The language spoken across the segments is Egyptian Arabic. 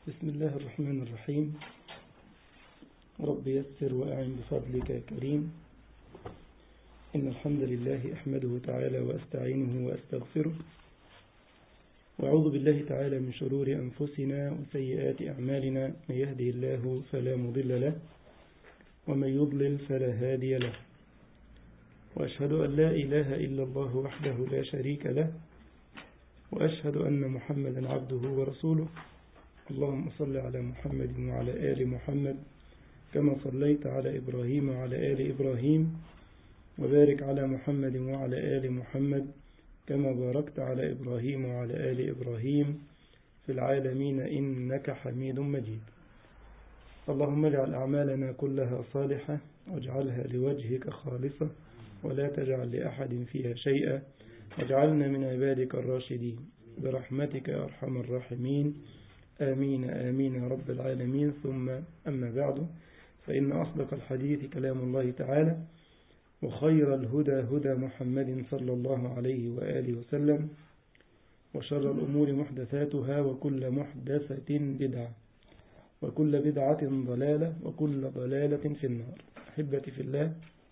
بسم الله الرحمن الرحيم رب يسر وأعن بفضلك يا كريم إن الحمد لله أحمده تعالى وأستعينه وأستغفره وأعوذ بالله تعالى من شرور أنفسنا وسيئات أعمالنا من يهده الله فلا مضل له ومن يضلل فلا هادي له وأشهد أن لا إله إلا الله وحده لا شريك له وأشهد أن محمدا عبده ورسوله اللهم صل على محمد وعلى آل محمد كما صليت على إبراهيم وعلى آل إبراهيم وبارك على محمد وعلى آل محمد كما باركت على إبراهيم وعلى آل إبراهيم في العالمين إنك حميد مجيد اللهم اجعل أعمالنا كلها صالحة واجعلها لوجهك خالصة ولا تجعل لأحد فيها شيئا واجعلنا من عبادك الراشدين برحمتك يا أرحم الراحمين آمين آمين يا رب العالمين ثم أما بعد فإن أصدق الحديث كلام الله تعالى وخير الهدى هدى محمد صلى الله عليه وآله وسلم وشر الأمور محدثاتها وكل محدثة بدعة وكل بدعة ضلالة وكل ضلالة في النار أحبتي في الله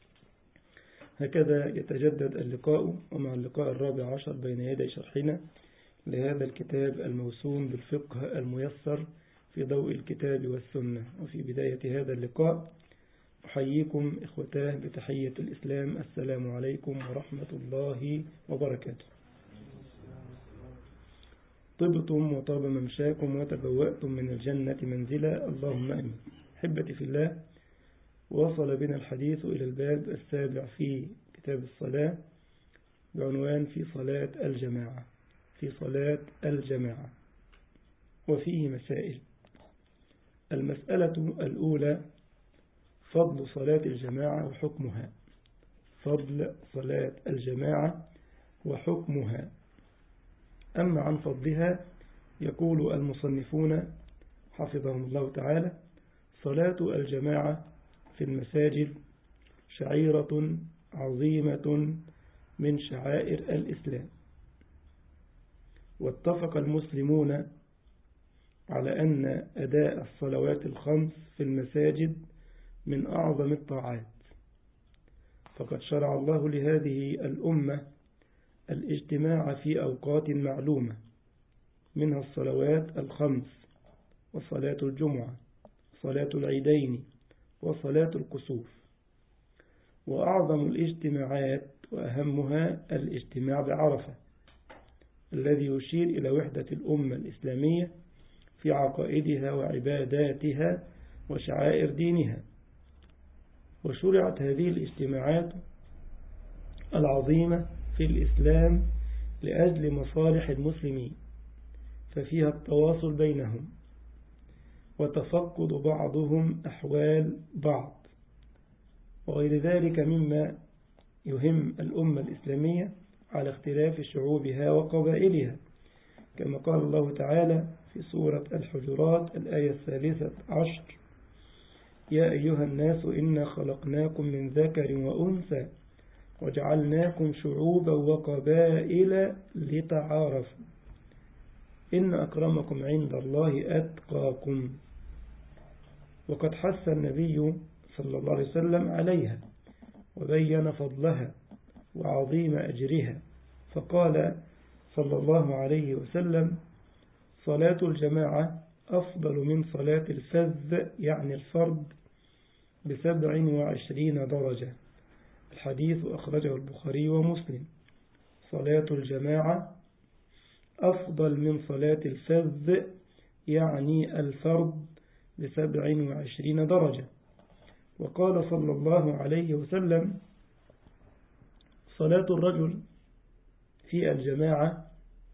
هكذا يتجدد اللقاء ومع اللقاء الرابع عشر بين يدي شرحنا لهذا الكتاب الموسوم بالفقه الميسر في ضوء الكتاب والسنة وفي بداية هذا اللقاء أحييكم إخوتاه بتحية الإسلام السلام عليكم ورحمة الله وبركاته طبتم وطاب ممشاكم وتبوأتم من الجنة منزلا اللهم أمين حبتي في الله وصل بنا الحديث إلى الباب السابع في كتاب الصلاة بعنوان في صلاة الجماعة في صلاة الجماعة وفيه مسائل المسألة الأولى فضل صلاة الجماعة وحكمها فضل صلاة الجماعة وحكمها أما عن فضلها يقول المصنفون حفظهم الله تعالى صلاة الجماعة في المساجد شعيرة عظيمة من شعائر الإسلام واتفق المسلمون على أن أداء الصلوات الخمس في المساجد من أعظم الطاعات فقد شرع الله لهذه الأمة الاجتماع في أوقات معلومة منها الصلوات الخمس وصلاة الجمعة صلاة العيدين وصلاة الكسوف وأعظم الاجتماعات وأهمها الاجتماع بعرفة الذي يشير إلى وحدة الأمة الإسلامية في عقائدها وعباداتها وشعائر دينها وشرعت هذه الاجتماعات العظيمة في الإسلام لأجل مصالح المسلمين ففيها التواصل بينهم وتفقد بعضهم أحوال بعض وغير ذلك مما يهم الأمة الإسلامية على اختلاف شعوبها وقبائلها كما قال الله تعالى في سورة الحجرات الآية الثالثة عشر يا أيها الناس إنا خلقناكم من ذكر وأنثى وجعلناكم شعوبا وقبائل لتعارفوا إن أكرمكم عند الله أتقاكم وقد حث النبي صلى الله عليه وسلم عليها وبين فضلها وعظيم أجرها فقال صلى الله عليه وسلم صلاة الجماعة أفضل من صلاة الفذ يعني الفرد بسبع وعشرين درجة الحديث أخرجه البخاري ومسلم صلاة الجماعة أفضل من صلاة الفذ يعني الفرد بسبع وعشرين درجة وقال صلى الله عليه وسلم صلاة الرجل في الجماعة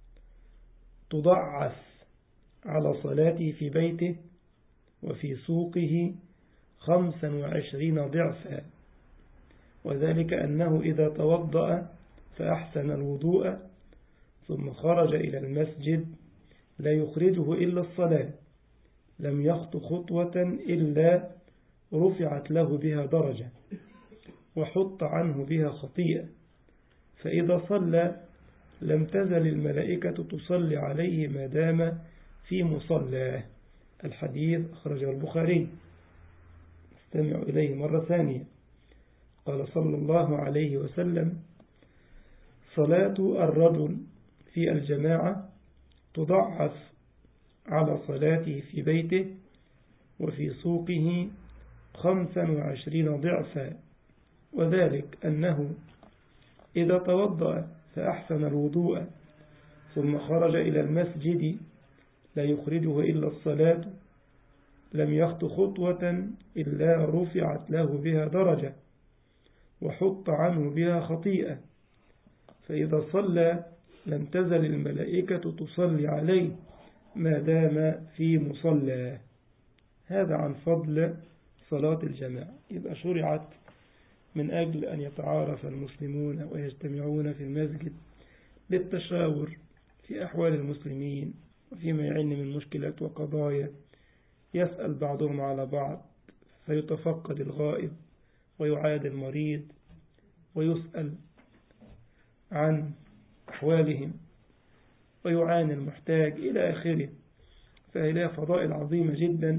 تضعف على صلاته في بيته وفي سوقه خمسا وعشرين ضعفا وذلك أنه إذا توضأ فأحسن الوضوء ثم خرج إلى المسجد لا يخرجه إلا الصلاة لم يخط خطوة إلا رفعت له بها درجة وحط عنه بها خطيئة فإذا صلى لم تزل الملائكة تصلي عليه ما دام في مصلاه الحديث أخرجه البخاري استمعوا إليه مرة ثانية قال صلى الله عليه وسلم صلاة الرجل في الجماعة تضعف على صلاته في بيته وفي سوقه خمسا وعشرين ضعفا وذلك أنه إذا توضأ فأحسن الوضوء ثم خرج إلى المسجد لا يخرجه إلا الصلاة لم يخط خطوة إلا رفعت له بها درجة وحط عنه بها خطيئة فإذا صلى لم تزل الملائكة تصلي عليه ما دام في مصلى هذا عن فضل صلاة الجماعة يبقى شرعت من أجل أن يتعارف المسلمون ويجتمعون في المسجد للتشاور في أحوال المسلمين وفيما يعن من مشكلات وقضايا يسأل بعضهم على بعض فيتفقد الغائب ويعاد المريض ويسأل عن أحوالهم ويعاني المحتاج إلى آخره فهي فضائل عظيمة جدا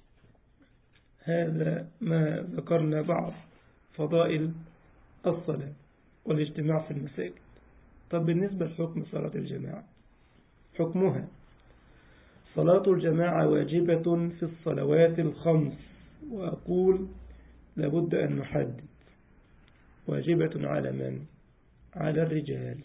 هذا ما ذكرنا بعض فضائل الصلاة والاجتماع في المساجد طب بالنسبة لحكم صلاة الجماعة حكمها صلاة الجماعة واجبة في الصلوات الخمس وأقول لابد أن نحدد واجبة على من؟ على الرجال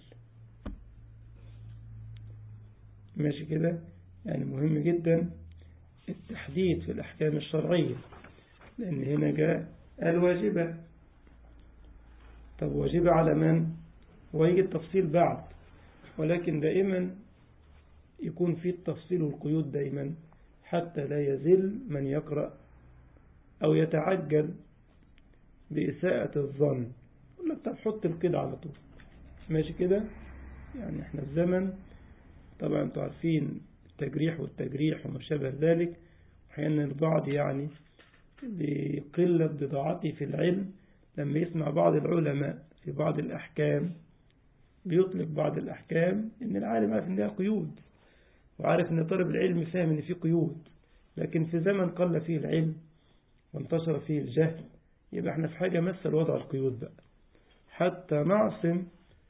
ماشي كده يعني مهم جدا التحديد في الأحكام الشرعية لأن هنا جاء الواجبة طب واجبة على من؟ ويجي التفصيل بعد ولكن دائما يكون في التفصيل والقيود دائما حتى لا يزل من يقرأ أو يتعجل بإساءة الظن يقول لك طب حط القيد على طول ماشي كده يعني احنا الزمن طبعا انتوا عارفين التجريح والتجريح وما شابه ذلك أحيانا البعض يعني بقلة بضاعته في العلم لما يسمع بعض العلماء في بعض الأحكام بيطلق بعض الأحكام إن العالم عارف إن لها قيود وعارف إن طالب العلم فاهم إن في قيود لكن في زمن قل فيه العلم وانتشر فيه الجهل يبقى احنا في حاجة مثل وضع القيود بقى حتى نعصم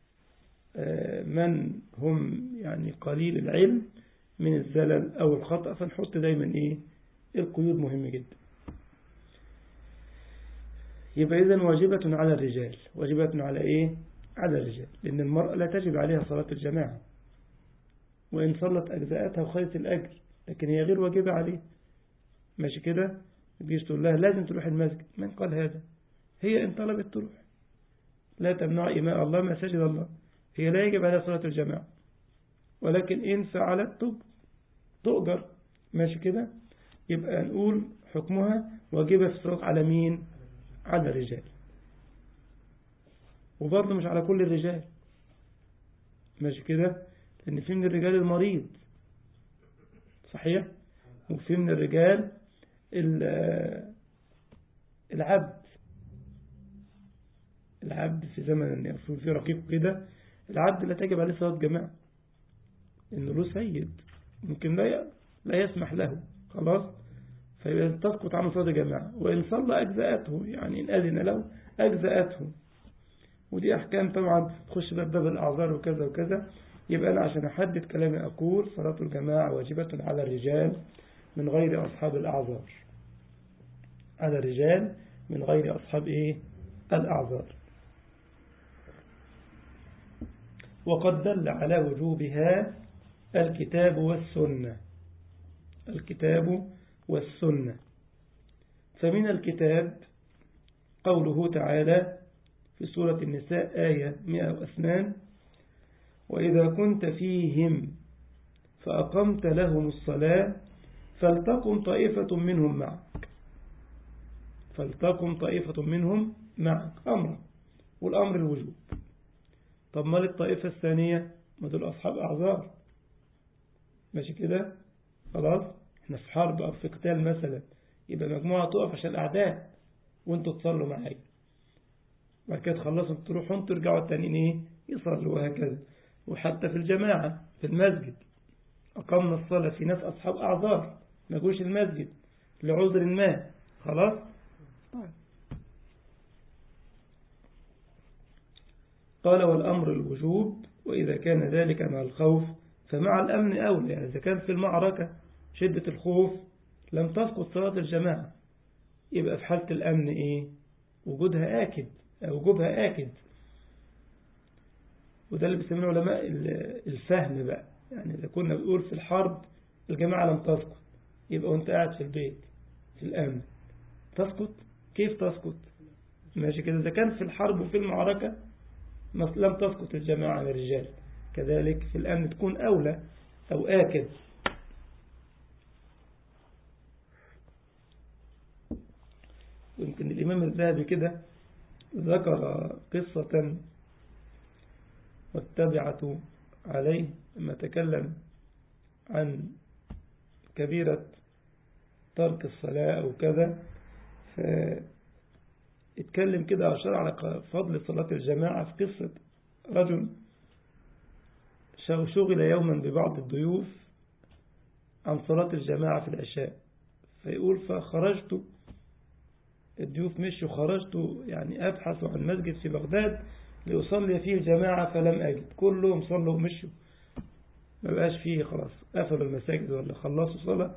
من هم يعني قليل العلم من الزلل أو الخطأ فنحط دايما إيه القيود مهم جدا يبقى إذن واجبة على الرجال واجبة على إيه على الرجال لأن المرأة لا تجب عليها صلاة الجماعة وإن صلت أجزاءتها وخذت الأجر لكن هي غير واجبة عليه ماشي كده تجيش تقول لها لازم تروح المسجد من قال هذا هي إن طلبت تروح لا تمنع إماء الله مساجد الله هي لا يجب عليها صلاة الجماعة ولكن إن فعلت تؤجر ماشي كده يبقى نقول حكمها واجبة في الصلاة على مين على الرجال وبرضه مش على كل الرجال ماشي كده لأن في من الرجال المريض صحيح وفي من الرجال العبد العبد في زمن يكون في رقيق كده العبد لا تجب عليه صلاة جماعة إنه له سيد ممكن لا لا يسمح له خلاص فتسقط عنه صلاة جماعة وإن صلى أجزاءته يعني إن أذن له أجزاءته ودي أحكام طبعا تخش باب باب الأعذار وكذا وكذا يبقى أنا عشان أحدد كلامي أقول صلاة الجماعة واجبة على الرجال من غير أصحاب الأعذار على الرجال من غير أصحاب إيه الأعذار وقد دل على وجوبها الكتاب والسنة الكتاب والسنة فمن الكتاب قوله تعالى في سورة النساء آية 102 وإذا كنت فيهم فأقمت لهم الصلاة فلتقم طائفة منهم معك فلتقم طائفة منهم معك أمر والأمر الوجوب طب ما للطائفة الثانية ما دول أصحاب أعذار ماشي كده خلاص احنا في حرب أو في قتال مثلا يبقى مجموعة تقف عشان الأعداء وانتوا تصلوا معايا بعد كده تخلصوا تروحوا انتوا ترجعوا التانيين ايه يصلوا وهكذا وحتى في الجماعة في المسجد أقمنا الصلاة في ناس أصحاب أعذار ما يجوش المسجد لعذر ما خلاص طيب قال والأمر الوجوب وإذا كان ذلك مع الخوف فمع الأمن أولى يعني إذا كان في المعركة شدة الخوف لم تسقط صلاة الجماعة يبقى في حالة الأمن إيه وجودها آكد وجوبها آكد وده اللي بيسمونه علماء الفهم بقى يعني إذا كنا بنقول في الحرب الجماعة لم تسقط يبقى وانت قاعد في البيت في الأمن تسقط كيف تسقط ماشي كده إذا كان في الحرب وفي المعركة لم تسقط الجماعة عن الرجال كذلك في الأمن تكون أولى أو آكد يمكن الإمام الذهبي كده ذكر قصة واتبعت عليه لما تكلم عن كبيرة ترك الصلاة أو كذا فاتكلم كده أشار على فضل صلاة الجماعة في قصة رجل شغل يوما ببعض الضيوف عن صلاة الجماعة في العشاء فيقول فخرجت الضيوف مشوا خرجت يعني أبحث عن مسجد في بغداد لأصلي فيه الجماعة فلم أجد كلهم صلوا ومشوا ما بقاش فيه خلاص قفلوا المساجد ولا خلصوا صلاة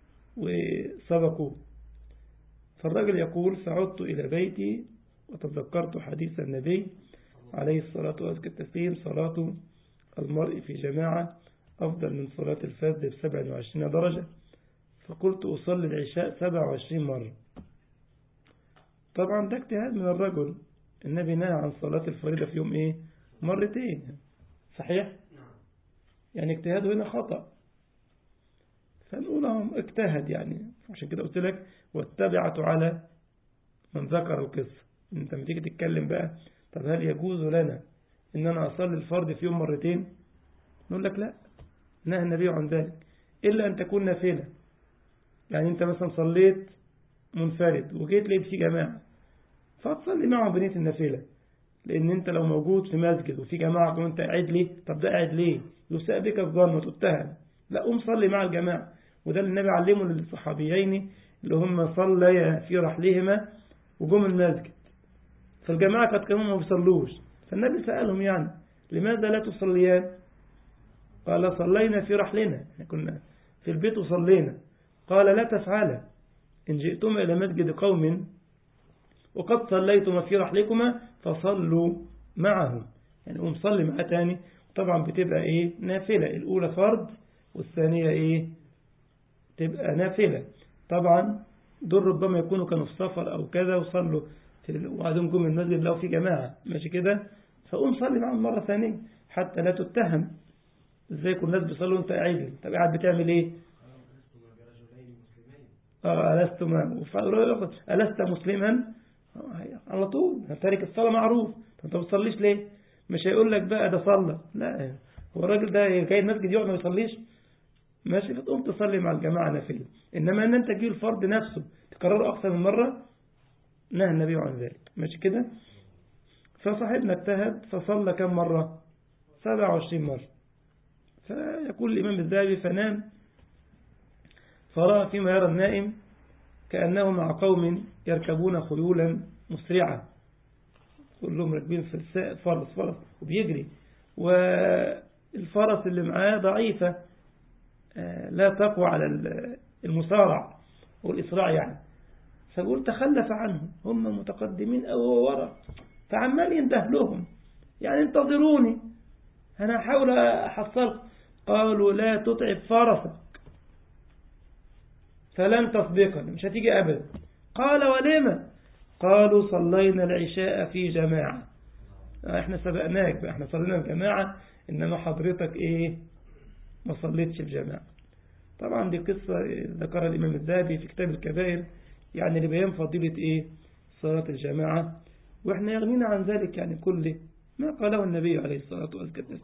وسبقوا فالرجل يقول فعدت إلى بيتي وتذكرت حديث النبي عليه الصلاة والسلام صلاة المرء في جماعة أفضل من صلاة الفجر ب 27 درجة فقلت أصلي العشاء 27 مرة طبعا ده اجتهاد من الرجل النبي نهى عن صلاة الفريضة في يوم ايه مرتين صحيح يعني اجتهاده هنا خطأ فنقول لهم اجتهد يعني عشان كده قلت لك واتبعت على من ذكر القصة انت لما تيجي تتكلم بقى طب هل يجوز لنا ان انا اصلي الفرض في يوم مرتين نقول لك لا نهى النبي عن ذلك الا ان تكون نافلة يعني انت مثلا صليت منفرد وجيت لقيت في جماعة فتصلي معهم بنية النافلة لأن أنت لو موجود في مسجد وفي جماعة وأنت قاعد ليه طب ده قاعد ليه يساء بك الظن وتتهم لا قوم صلي مع الجماعة وده اللي النبي علمه للصحابيين اللي هم صليا في رحلهما وجم المسجد فالجماعة قد كانوا ما بيصلوش فالنبي سألهم يعني لماذا لا تصليان قال صلينا في رحلنا كنا في البيت وصلينا قال لا تفعل إن جئتم إلى مسجد قوم وقد صليتم في رحلكما فصلوا معهم يعني قوم صلي مع تاني طبعا بتبقى ايه نافلة الأولى فرض والثانية ايه تبقى نافلة طبعا دول ربما يكونوا كانوا في سفر أو كذا وصلوا وبعدين جم المسجد لو في جماعة ماشي كده فقوم صلي معهم مرة ثانية حتى لا تتهم ازاي كل الناس بيصلوا وانت قاعد طب قاعد بتعمل ايه اه ألست ما ألست مسلما على طول تارك الصلاة معروف انت ما بتصليش ليه مش هيقول لك بقى ده صلى لا هو الراجل ده جاي المسجد يقعد ما يصليش ماشي فتقوم تصلي مع الجماعة نافلة إنما أن أنت تجيب الفرض نفسه تكرره أكثر من مرة نهى النبي عن ذلك ماشي كده فصاحبنا اجتهد فصلى كم مرة 27 مرة فيقول الإمام الذهبي فنام فرأى فيما يرى النائم كأنه مع قوم يركبون خيولا مسرعة كلهم راكبين في السائق فرس فرس وبيجري والفرس اللي معاه ضعيفة لا تقوى على المسارع والإسراع يعني فقول تخلف عنهم هم متقدمين أو ورا فعمال ينده لهم يعني انتظروني أنا أحاول أحصل قالوا لا تتعب فرسك فلن تسبقني مش هتيجي أبدا قال ولما قالوا صلينا العشاء في جماعة احنا سبقناك بقى احنا صلينا الجماعة انما حضرتك ايه ما صليتش الجماعة طبعا دي قصة ذكرها الامام الذهبي في كتاب الكبائر يعني لبيان فضيلة ايه صلاة الجماعة واحنا يغنينا عن ذلك يعني كله ما قاله النبي عليه الصلاة والسلام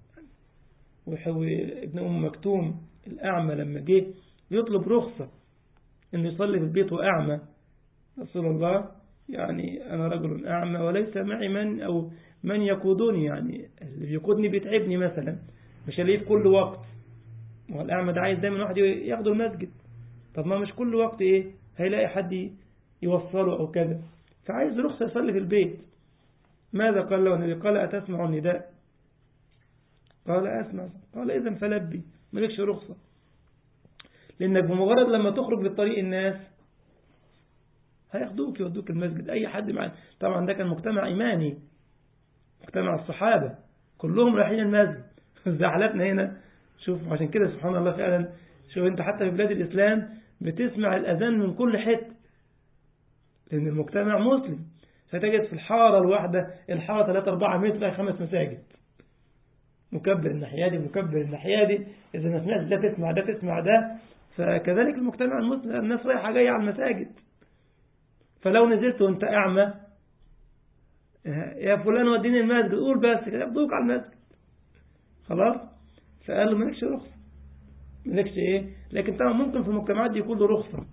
وحوي ابن أم مكتوم الأعمى لما جه يطلب رخصة انه يصلي في البيت وأعمى رسول الله يعني أنا رجل أعمى وليس معي من أو من يقودني يعني اللي بيقودني بيتعبني مثلا مش هلاقيه في كل وقت والأعمى ده عايز دايما واحد ياخده المسجد طب ما مش كل وقت إيه هيلاقي حد يوصله أو كذا فعايز رخصة يصلي في البيت ماذا قال له النبي قال أتسمع النداء قال أسمع قال إذا فلبي مالكش رخصة لأنك بمجرد لما تخرج للطريق الناس هياخدوك يودوك المسجد أي حد معنا طبعا ده كان مجتمع إيماني مجتمع الصحابة كلهم رايحين المسجد زي حالتنا هنا شوف عشان كده سبحان الله فعلا شوف انت حتى في بلاد الإسلام بتسمع الأذان من كل حتة لأن المجتمع مسلم فتجد في الحارة الواحدة الحارة 3 4 متر خمس مساجد مكبر الناحية دي مكبر الناحية دي إذا ما سمعت ده تسمع ده تسمع ده فكذلك المجتمع المسلم الناس رايحة جاية على المساجد فلو نزلت وانت أعمى يا فلان وديني المسجد قول بس كده ياخدوك على المسجد خلاص فقال له مالكش رخصة مالكش ايه لكن طبعا ممكن في المجتمعات دي يكون له رخصة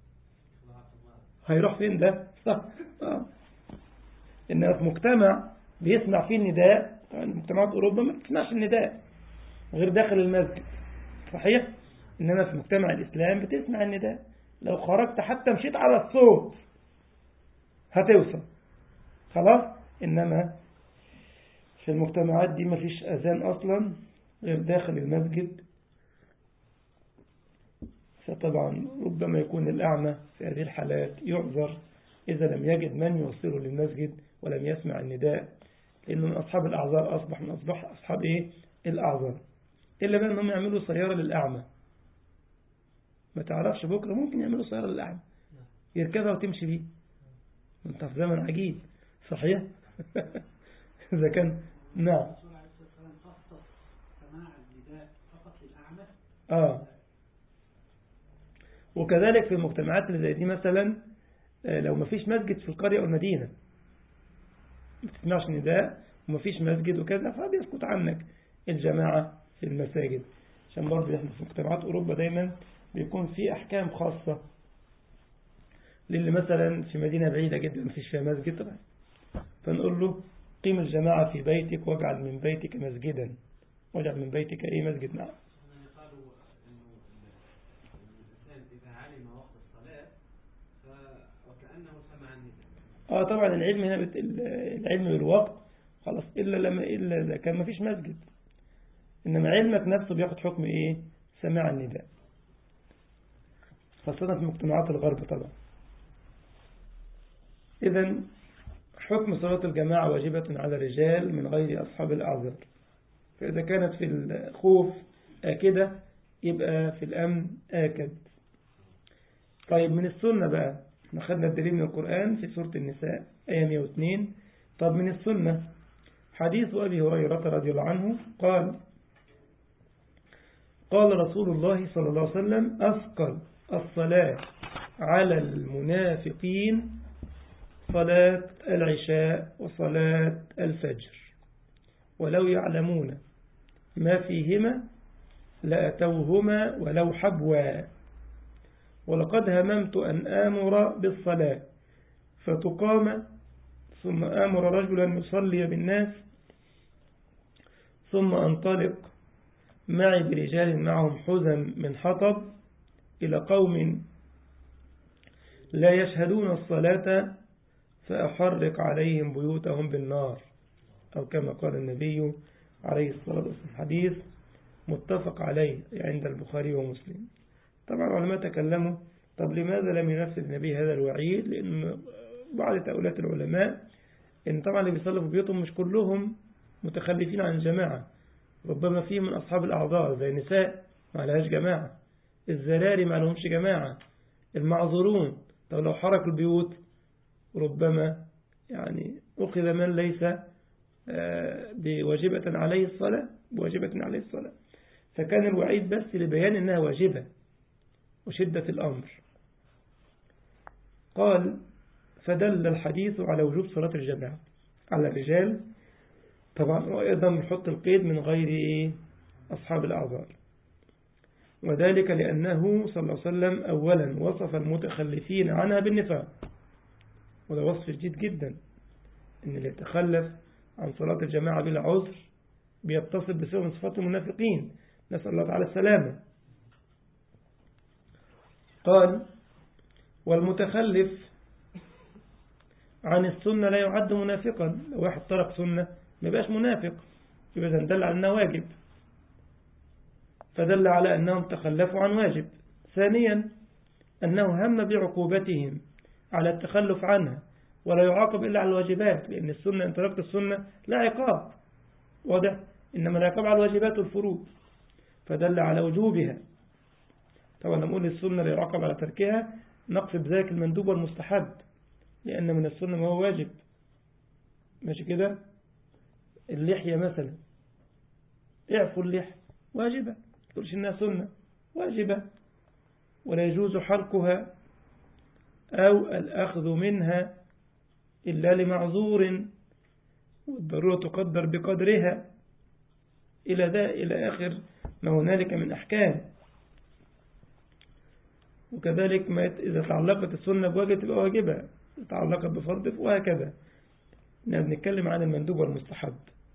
هيروح فين ده صح آه. إنما في مجتمع بيسمع فيه النداء طبعا مجتمعات أوروبا ما بتسمعش النداء غير داخل المسجد صحيح إنما في مجتمع الإسلام بتسمع النداء لو خرجت حتى مشيت على الصوت هتوصل خلاص إنما في المجتمعات دي مفيش أذان أصلا غير داخل المسجد فطبعا ربما يكون الأعمى في هذه الحالات يعذر إذا لم يجد من يوصله للمسجد ولم يسمع النداء لأنه من أصحاب الأعذار أصبح من أصبح أصحاب إيه الأعذار إلا بقى أنهم يعملوا سيارة للأعمى ما تعرفش بكرة ممكن يعملوا سيارة للأعمى يركبها وتمشي بيه انت في زمن عجيب صحيح إذا كان نعم آه وكذلك في المجتمعات اللي زي دي مثلا لو ما فيش مسجد في القرية أو المدينة ما تسمعش نداء وما فيش مسجد وكذا فبيسكت عنك الجماعة في المساجد عشان برضه احنا في مجتمعات أوروبا دايما بيكون في أحكام خاصة للي مثلا في مدينة بعيدة جدا ما فيش فيها مسجد طبعا فنقول له قيم الجماعة في بيتك واجعل من بيتك مسجدا واجعل من بيتك أي مسجد نعم اه طبعا العلم هنا بت... العلم بالوقت خلاص الا لما الا اذا كان ما فيش مسجد انما علمك نفسه بياخد حكم ايه سماع النداء خاصة في مجتمعات الغرب طبعا اذا حكم صلاة الجماعة واجبة على الرجال من غير أصحاب الأعذار فإذا كانت في الخوف آكدة يبقى في الأمن آكد طيب من السنة بقى احنا خدنا الدليل من القرآن في سورة النساء آية 102 طب من السنة حديث أبي هريرة رضي الله عنه قال قال رسول الله صلى الله عليه وسلم أثقل الصلاة على المنافقين صلاة العشاء وصلاة الفجر ولو يعلمون ما فيهما لأتوهما ولو حبوا ولقد هممت أن آمر بالصلاة فتقام ثم آمر رجلا يصلي بالناس ثم أنطلق معي برجال معهم حزم من حطب إلى قوم لا يشهدون الصلاة فأحرق عليهم بيوتهم بالنار أو كما قال النبي عليه الصلاة والسلام حديث متفق عليه عند البخاري ومسلم طبعا العلماء تكلموا طب لماذا لم ينفذ النبي هذا الوعيد لأن بعض تأولات العلماء إن طبعا اللي بيصلوا في بيوتهم مش كلهم متخلفين عن الجماعة ربما فيه من أصحاب الأعذار زي النساء ما لهاش جماعة الزراري ما لهمش جماعة المعذورون طب لو حركوا البيوت ربما يعني أخذ من ليس بواجبة عليه الصلاة بواجبة عليه الصلاة فكان الوعيد بس لبيان أنها واجبة وشدة الأمر قال فدل الحديث على وجوب صلاة الجماعة على الرجال طبعا أيضا نحط القيد من غير أصحاب الأعذار وذلك لأنه صلى الله عليه وسلم أولا وصف المتخلفين عنها بالنفاق وده وصف جديد جدا إن اللي يتخلف عن صلاة الجماعة بلا عذر بيتصف بصفة من صفات المنافقين نسأل الله تعالى السلامة قال والمتخلف عن السنة لا يعد منافقا لو واحد ترك سنة ما يبقاش منافق يبقى دل على أنه واجب فدل على أنهم تخلفوا عن واجب ثانيا أنه هم بعقوبتهم على التخلف عنها ولا يعاقب إلا على الواجبات لأن السنة إن تركت السنة لا عقاب واضح إنما العقاب على الواجبات والفروض فدل على وجوبها طبعا لما نقول السنة لا يعاقب على تركها نقصد ذلك المندوب والمستحب لأن من السنة ما هو واجب ماشي كده اللحية مثلا اعفوا اللحية واجبة تقولش إنها سنة واجبة ولا يجوز حلقها أو الأخذ منها إلا لمعذور والضرورة تقدر بقدرها إلى ذا إلى آخر ما هنالك من أحكام وكذلك ما إذا تعلقت السنة بواجب تبقى واجبة تعلقت بفرض وهكذا نحن بنتكلم عن المندوب والمستحب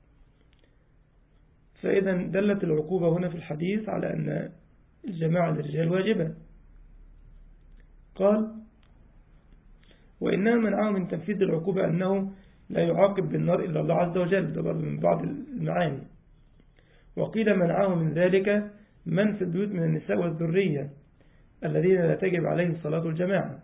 فإذا دلت العقوبة هنا في الحديث على أن الجماعة للرجال واجبة قال وإنما منعه من تنفيذ العقوبة أنه لا يعاقب بالنار إلا الله عز وجل ده برضه من بعض المعاني وقيل منعه من ذلك من في البيوت من النساء والذرية الذين لا تجب عليهم صلاة الجماعة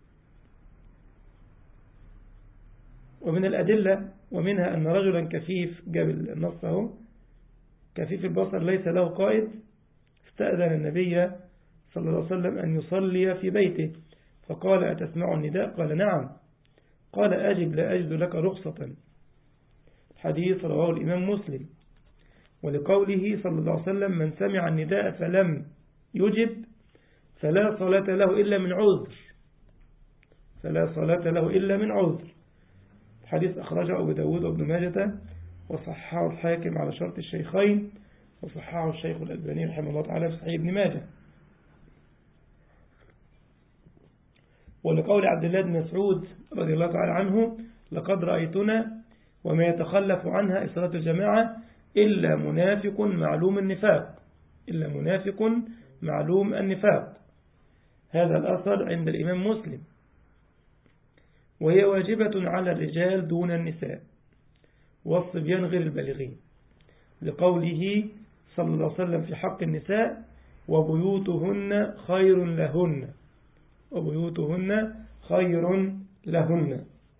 ومن الأدلة ومنها أن رجلا كفيف جاب النص اهو كفيف البصر ليس له قائد استأذن النبي صلى الله عليه وسلم أن يصلي في بيته فقال أتسمع النداء قال نعم قال أجب لا أجد لك رخصة حديث رواه الإمام مسلم ولقوله صلى الله عليه وسلم من سمع النداء فلم يجب فلا صلاة له إلا من عذر فلا صلاة له إلا من عذر حديث أخرجه أبو داود وابن ماجة وصححه الحاكم على شرط الشيخين وصححه الشيخ الألباني رحمه الله تعالى في صحيح ابن ماجه ولقول عبد الله بن مسعود رضي الله تعالى عنه لقد رأيتنا وما يتخلف عنها إصلاة الجماعة إلا منافق معلوم النفاق إلا منافق معلوم النفاق هذا الأثر عند الإمام مسلم وهي واجبة على الرجال دون النساء والصبيان غير البالغين لقوله صلى الله عليه وسلم في حق النساء وبيوتهن خير لهن وبيوتهن خير لهن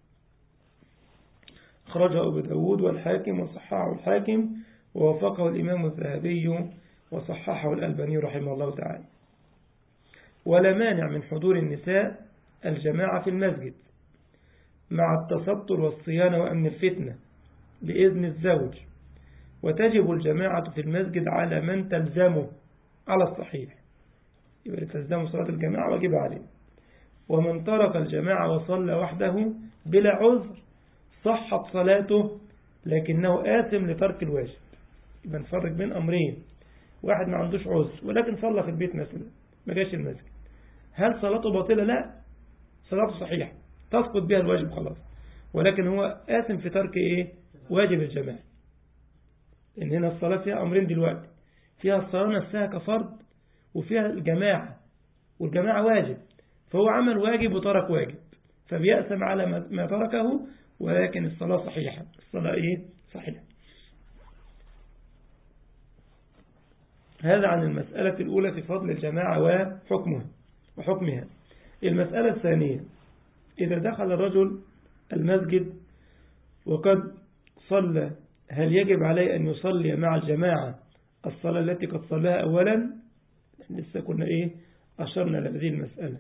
أخرجه أبو داود والحاكم وصححه الحاكم ووافقه الإمام الذهبي وصححه الألباني رحمه الله تعالى ولا مانع من حضور النساء الجماعة في المسجد مع التسطر والصيانة وأمن الفتنة بإذن الزوج وتجب الجماعة في المسجد على من تلزمه على الصحيح يبقى تلزمه صلاة الجماعة واجب عليه ومن ترك الجماعة وصلى وحده بلا عذر صحت صلاته لكنه آثم لترك الواجب يبقى نفرق بين أمرين واحد ما عندوش عذر ولكن صلى في البيت مثلا ما جاش المسجد هل صلاته باطلة لا صلاته صحيحة تسقط بها الواجب خلاص ولكن هو آثم في ترك إيه واجب الجماعة إن هنا الصلاة فيها أمرين دلوقتي فيها الصلاة نفسها كفرض وفيها الجماعة والجماعة واجب فهو عمل واجب وترك واجب فبيأسم على ما تركه ولكن الصلاة صحيحة الصلاة إيه صحيحة هذا عن المسألة الأولى في فضل الجماعة وحكمها وحكمها المسألة الثانية إذا دخل الرجل المسجد وقد صلى هل يجب عليه أن يصلي مع الجماعة الصلاة التي قد صلاها أولا لسه كنا إيه أشرنا لهذه المسألة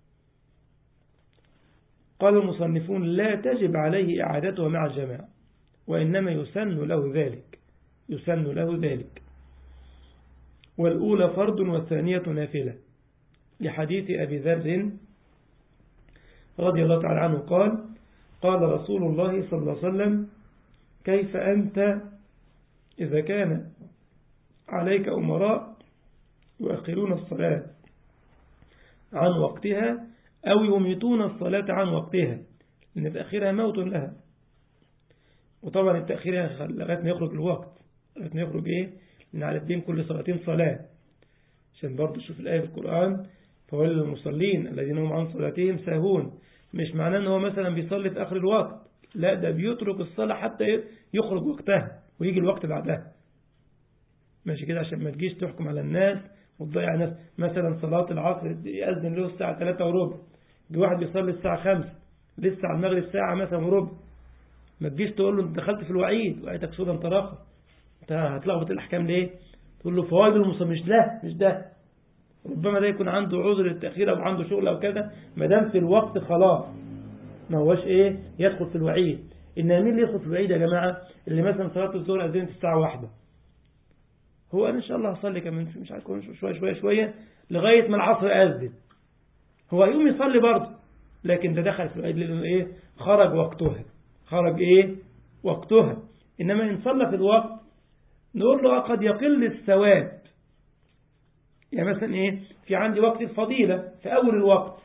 قال المصنفون لا تجب عليه إعادتها مع الجماعة وإنما يسن له ذلك يسن له ذلك والأولى فرض والثانية نافلة لحديث أبي ذر رضي الله تعالى عنه قال قال رسول الله صلى الله عليه وسلم كيف أنت إذا كان عليك أمراء يؤخرون الصلاة عن وقتها أو يميتون الصلاة عن وقتها لأن تأخيرها موت لها وطبعا التأخير لغاية ما يخرج الوقت لغاية ما يخرج إيه لأن على الدين كل صلاتين صلاة عشان برضه شوف الآية في القرآن فويل للمصلين الذين هم عن صلاتهم ساهون مش معناه ان هو مثلا بيصلي في اخر الوقت لا ده بيترك الصلاة حتى يخرج وقتها ويجي الوقت بعدها ماشي كده عشان ما تجيش تحكم على الناس وتضيع ناس مثلا صلاة العصر يأذن له الساعة 3 وربع يجي واحد بيصلي الساعة 5 لسه على المغرب ساعة مثلا وربع ما تجيش تقول له انت دخلت في الوعيد وعيتك سودا انت راقب انت هتلخبط الاحكام ليه تقول له فوائد المصلي مش ده مش ده ربما ده يكون عنده عذر التأخير او عنده شغل او كذا ما دام في الوقت خلاص ما هوش ايه يدخل في الوعيد ان مين اللي يدخل في الوعيد يا جماعة اللي مثلا صلاة الظهر أذنت الساعة واحدة هو أنا إن شاء الله هصلي كمان مش عارف شوية شوية شوية لغاية ما العصر أذن هو يقوم يصلي برضه لكن ده دخل في الوعيد لأنه إيه خرج وقتها خرج إيه وقتها إنما إن صلى في الوقت نقول له قد يقل الثواب يعني مثلا إيه في عندي وقت الفضيلة في أول الوقت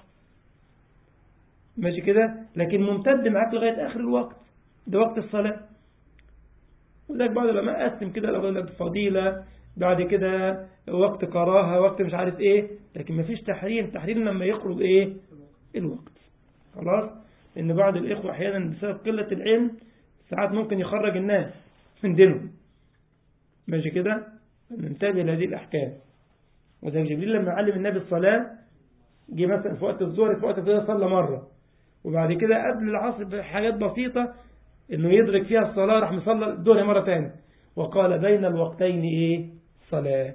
ماشي كده لكن ممتد معاك لغاية آخر الوقت ده وقت الصلاة وذلك بعض العلماء قسم كده لو لك فضيلة بعد كده وقت كراهة وقت مش عارف ايه لكن ما فيش تحريم تحريم لما يخرج ايه الوقت خلاص ان بعض الاخوة احيانا بسبب قلة العلم ساعات ممكن يخرج الناس من دينهم ماشي كده ننتبه لهذه الاحكام وذلك جبريل لما علم النبي الصلاة جه مثلا في وقت الظهر في وقت الظهر صلى مرة وبعد كده قبل العصر بحاجات بسيطة انه يدرك فيها الصلاة راح مصلى الظهر مرة ثانيه وقال بين الوقتين ايه صلاة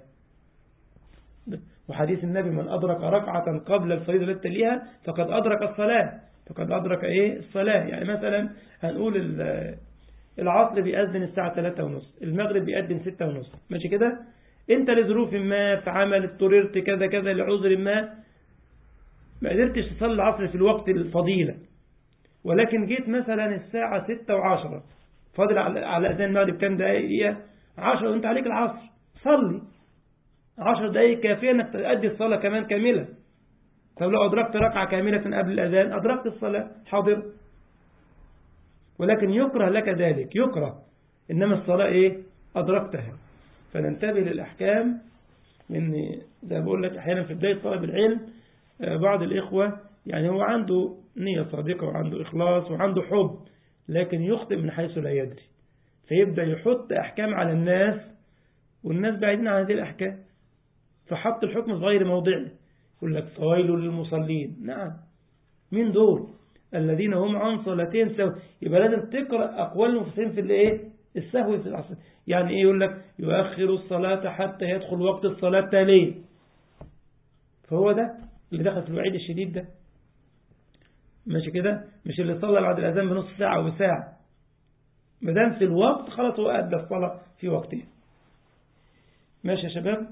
وحديث النبي من أدرك ركعة قبل الفريضة التي تليها فقد أدرك الصلاة فقد أدرك إيه الصلاة يعني مثلا هنقول العصر بيأذن الساعة 3 ونص المغرب بيأذن 6 ونص ماشي كده انت لظروف ما في عمل اضطررت كذا كذا لعذر ما ما قدرتش تصلي العصر في الوقت الفضيلة ولكن جيت مثلا الساعة 6 و10 فاضل على أذان المغرب كام دقيقة 10 وانت عليك العصر صلي 10 دقائق كافية انك تأدي الصلاة كمان كاملة طب لو أدركت ركعة كاملة قبل الأذان أدركت الصلاة حاضر ولكن يكره لك ذلك يكره إنما الصلاة إيه أدركتها فننتبه للأحكام من زي بقول لك أحيانا في بداية طلب العلم بعض الإخوة يعني هو عنده نية صادقة وعنده إخلاص وعنده حب لكن يخطئ من حيث لا يدري فيبدأ يحط أحكام على الناس والناس بعيدين عن هذه الأحكام فحط الحكم في غير موضعه يقول لك فويل للمصلين نعم مين دول الذين هم عن صلاتين سوا يبقى لازم تقرأ أقوال المفسرين في الايه السهو في العصر يعني ايه يقول لك يؤخر الصلاة حتى يدخل وقت الصلاة تاليه فهو ده اللي دخل في الوعيد الشديد ده ماشي كده مش اللي صلى بعد الأذان بنص ساعة أو ساعة ما دام في الوقت خلاص هو أدى الصلاة في وقته ماشي يا شباب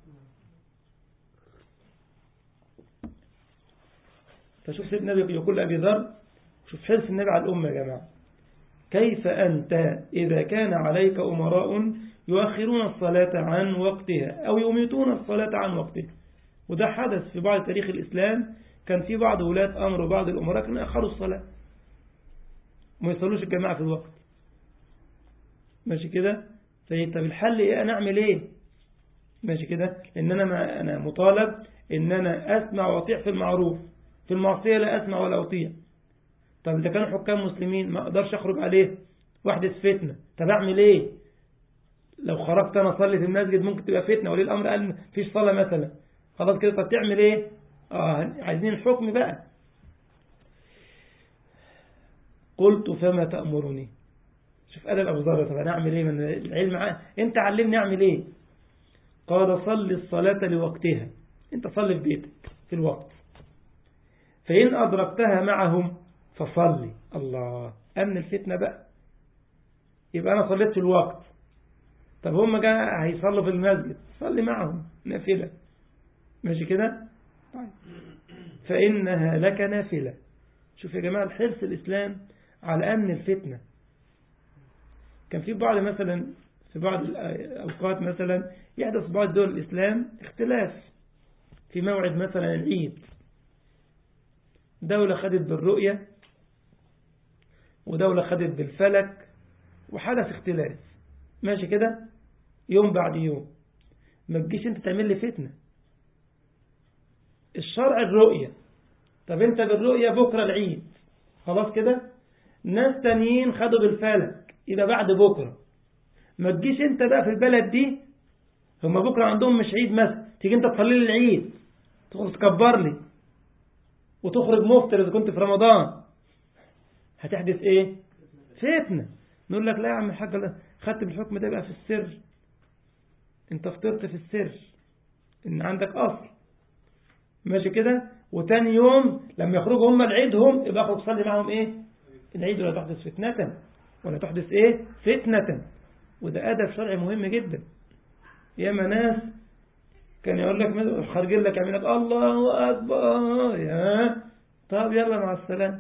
فشوف سيدنا النبي يقول لأبي ذر شوف حرص النبي على الأمة يا جماعة كيف أنت إذا كان عليك أمراء يؤخرون الصلاة عن وقتها أو يميتون الصلاة عن وقتها وده حدث في بعض تاريخ الإسلام كان في بعض ولاة أمر وبعض الأمراء كانوا يأخروا الصلاة وما يصلوش الجماعة في الوقت ماشي كده طيب طب الحل إيه أنا أعمل إيه ماشي كده إن أنا ما أنا مطالب إن أنا أسمع وأطيع في المعروف في المعصية لا أسمع ولا أطيع طب إذا كانوا حكام مسلمين ما أقدرش أخرج عليه واحدة فتنة طب أعمل إيه لو خرجت أنا أصلي في المسجد ممكن تبقى فتنة ولي الأمر قال مفيش صلاة مثلا خلاص كده طب تعمل إيه آه عايزين الحكم بقى قلت فما تأمرني شوف قال أبو ذر طب أنا أعمل إيه من العلم عا... أنت علمني أعمل إيه قال صل الصلاة لوقتها أنت صلي في بيتك في الوقت فإن أدركتها معهم فصلي الله أمن الفتنة بقى يبقى أنا صليت في الوقت طب هم جاء هيصلوا في المسجد صلي معهم نافلة ماشي كده طيب فإنها لك نافلة شوف يا جماعة الحرص الإسلام على أمن الفتنة كان في بعض مثلا في بعض الأوقات مثلا يحدث بعض دول الإسلام اختلاف في موعد مثلا العيد دولة خدت بالرؤية ودولة خدت بالفلك وحدث اختلاف ماشي كده يوم بعد يوم ما تجيش انت تعمل لي فتنة الشرع الرؤية طب انت بالرؤية بكرة العيد خلاص كده ناس تانيين خدوا بالفلك يبقى بعد بكرة ما تجيش انت بقى في البلد دي هما بكرة عندهم مش عيد مثلا تيجي انت تصلي لي العيد تخرج تكبر لي وتخرج مفطر اذا كنت في رمضان هتحدث ايه فتنة نقول لك لا يا عم الحاج لا خدت بالحكم ده بقى في السر انت فطرت في السر ان عندك اصل ماشي كده وتاني يوم لما يخرجوا هم لعيدهم يبقى اخرج صلي معهم ايه العيد ولا تحدث فتنة ولا تحدث ايه فتنة وده ادب شرعي مهم جدا ياما ناس كان يقول لك خارجين لك يعمل لك الله اكبر يا طب يلا مع السلامه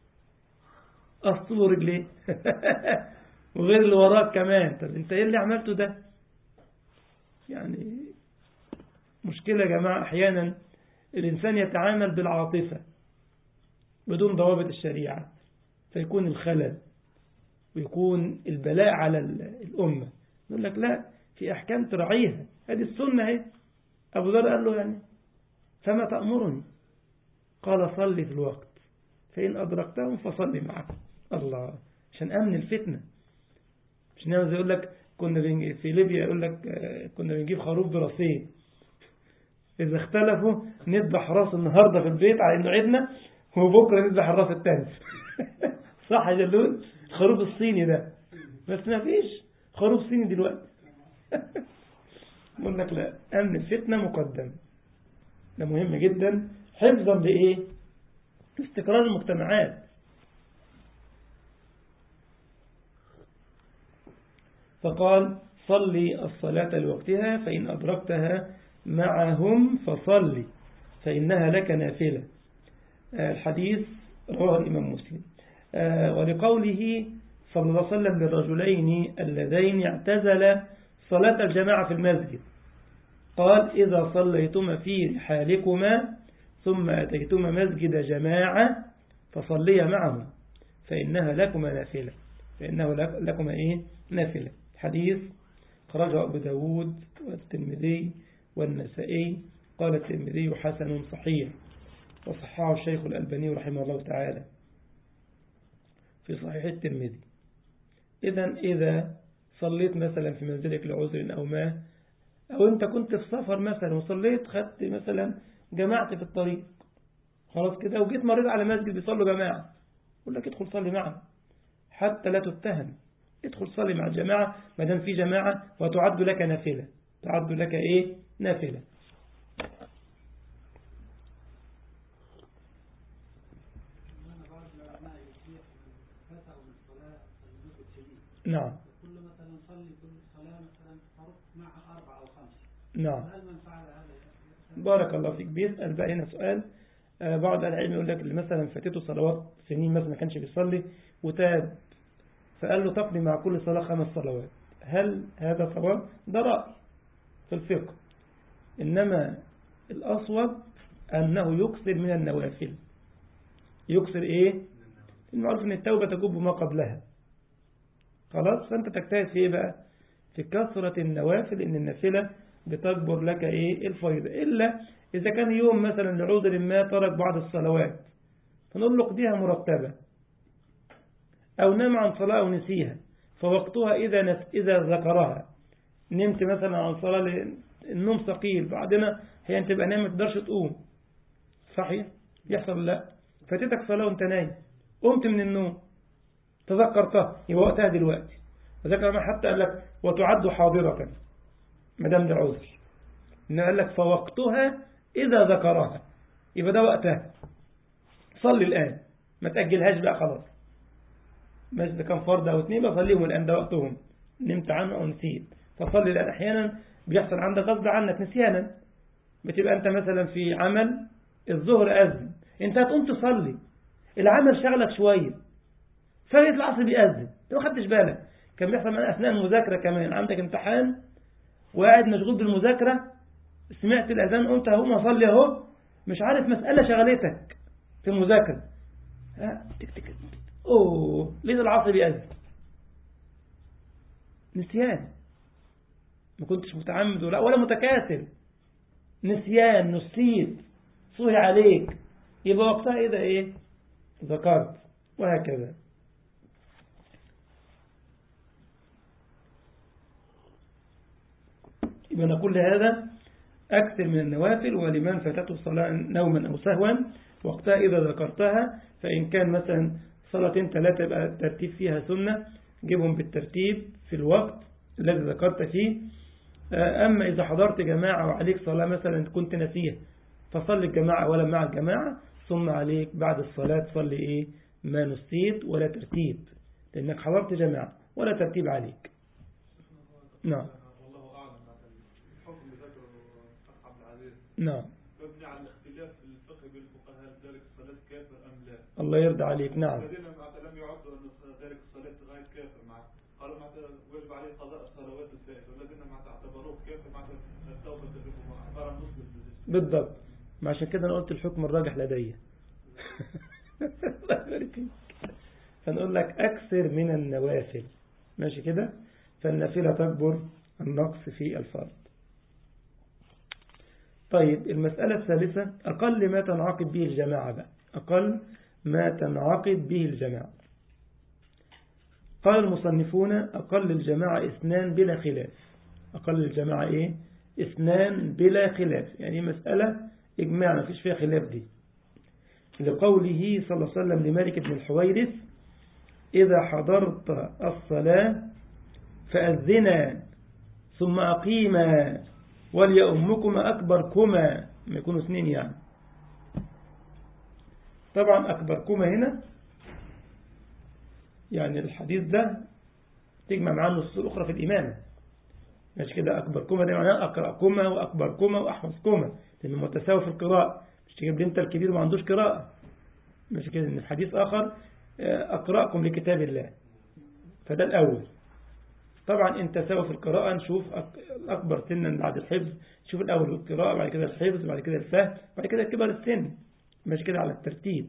أسطول رجليه وغير اللي وراك كمان طب انت ايه اللي عملته ده يعني مشكلة يا جماعة أحيانا الإنسان يتعامل بالعاطفة بدون ضوابط الشريعة فيكون الخلل ويكون البلاء على الأمة يقول لك لا في أحكام تراعيها هذه السنة اهي أبو ذر قال له يعني فما تأمرني قال صلي في الوقت فإن أدركتهم فصلي معهم الله عشان أمن الفتنة مش نعم يقول لك كنا في ليبيا يقول لك كنا بنجيب خروف براسين إذا اختلفوا نذبح راس النهاردة في البيت على إنه عيدنا وبكرة نذبح الراس الثاني صح يا جلول الخروف الصيني ده بس ما فيش خروف صيني دلوقتي يقول لك لا أمن الفتنة مقدم ده مهم جدا حفظا لإيه استقرار المجتمعات فقال صلي الصلاة لوقتها فإن أدركتها معهم فصلي فإنها لك نافلة الحديث رواه الإمام مسلم ولقوله صلى الله عليه وسلم للرجلين اللذين اعتزل صلاة الجماعة في المسجد قال إذا صليتما في رحالكما ثم أتيتما مسجد جماعة فصليا معهم فإنها لكما نافلة فإنه لكما إيه نافلة حديث خرجه أبو داود والترمذي والنسائي قال الترمذي حسن صحيح وصححه الشيخ الألباني رحمه الله تعالى في صحيح الترمذي إذا إذا صليت مثلا في منزلك لعذر أو ما أو أنت كنت في سفر مثلا وصليت خدت مثلا جماعة في الطريق خلاص كده وجيت مريت على مسجد بيصلوا جماعة يقول لك ادخل صلي معهم حتى لا تتهم ادخل صلي مع الجماعة ما دام في جماعة وتعد لك نافلة تعد لك ايه نافلة نعم كل مثلا نصلي كل صلاة مثلا فرق مع أربعة أو خمسة نعم هل من فعل هذا بارك الله فيك بيسأل بقى هنا سؤال آه، بعض العلم يقول لك اللي مثلا فاتته صلوات سنين مثلا ما كانش بيصلي وتاب فقال له تقضي مع كل صلاة خمس صلوات هل هذا صواب؟ ده رأي في الفقه إنما الأصوب أنه يكثر من النوافل يكثر إيه؟ المعروف أن التوبة تجب ما قبلها خلاص فأنت تجتهد في إيه بقى؟ في كثرة النوافل إن النافلة بتجبر لك إيه الفيض إلا إذا كان يوم مثلا لعذر ما ترك بعض الصلوات فنقول له قضيها مرتبة أو نام عن صلاة أو نسيها فوقتها إذا نس إذا ذكرها نمت مثلا عن صلاة ل- النوم ثقيل بعدنا هي أنت تبقى نايم ما تقدرش تقوم صحيح يحصل لا فاتتك صلاة وأنت نايم قمت من النوم تذكرتها يبقى وقتها دلوقتي وذكر ما حتى قال لك وتعد حاضرة ما دام ده عذر إنه قال لك فوقتها إذا ذكرها يبقى ده وقتها صلي الآن ما تأجلهاش بقى خلاص ماشي ده كان فرض أو اتنين بصليهم الآن ده وقتهم نمت عنه أو نسيت فصلي الآن أحيانا بيحصل عندك غصب عنك نسيانا بتبقى أنت مثلا في عمل الظهر أذن أنت هتقوم تصلي العمل شغلك شوية فجأة العصر بيأذن أنت ما خدتش بالك كان بيحصل من أثناء المذاكرة كمان عندك امتحان وقاعد مشغول بالمذاكرة سمعت الأذان قلت أهو ما أصلي أهو مش عارف مسألة شغلتك في المذاكرة ها تك تك تك. أوه ليه العصر بيأذن نسيان ما كنتش متعمد ولا ولا متكاسل نسيان نسيت صهي عليك يبقى وقتها إذا إيه ذكرت وهكذا يبقى نقول لهذا أكثر من النوافل ولمن فاتته الصلاة نوما أو سهوا وقتها إذا ذكرتها فإن كان مثلا صلاتين ثلاثة يبقى الترتيب فيها سنة جيبهم بالترتيب في الوقت الذي ذكرت فيه أما إذا حضرت جماعة وعليك صلاة مثلا كنت نسيه فصلي الجماعة ولا مع الجماعة ثم عليك بعد الصلاة صلي إيه ما نسيت ولا ترتيب لأنك حضرت جماعة ولا ترتيب عليك نعم والله أعلم الحكم اللي ذكره الأخ عبد العزيز نعم مبني على الاختلاف في الفقه بين الفقهاء ذلك الصلاة كافر أم لا الله يرضى عليك نعم الذين لم يعدوا أن ذلك الصلاة غاية كافر مع قالوا مع ويجب عليه قضاء الصلوات الفائتة والذين ما اعتبروه كافر مع التوبة تجربه عبارة عن مسلم بالضبط ما عشان كده أنا قلت الحكم الراجح لدي الله يبارك فيك فنقول لك أكثر من النوافل ماشي كده فالنافلة تكبر النقص في الفرض طيب المسألة الثالثة أقل ما تنعقد به الجماعة بقى أقل ما تنعقد به الجماعة قال المصنفون أقل الجماعة اثنان بلا خلاف أقل الجماعة إيه اثنان بلا خلاف يعني مسألة إجماع ما فيش فيها خلاف دي لقوله صلى الله عليه وسلم لمالك بن الحويرث إذا حضرت الصلاة فأذنا ثم أقيما وليأمكما أكبركما ما يكونوا اثنين يعني طبعا أكبركما هنا يعني الحديث ده تجمع معاه النصوص الأخرى في الإمامة مش كده أكبركما ده معناه أقرأكما وأكبركما وأحفظكما لأنه متساوي في القراءة مش تجيب لي أنت الكبير وما عندوش قراءة مش كده إن في حديث آخر أقرأكم لكتاب الله فده الأول طبعا انت سوا في القراءة نشوف الأكبر سنا بعد الحفظ شوف الأول القراءة بعد كده الحفظ بعد كده الفهم بعد كده كبر السن مش كده على الترتيب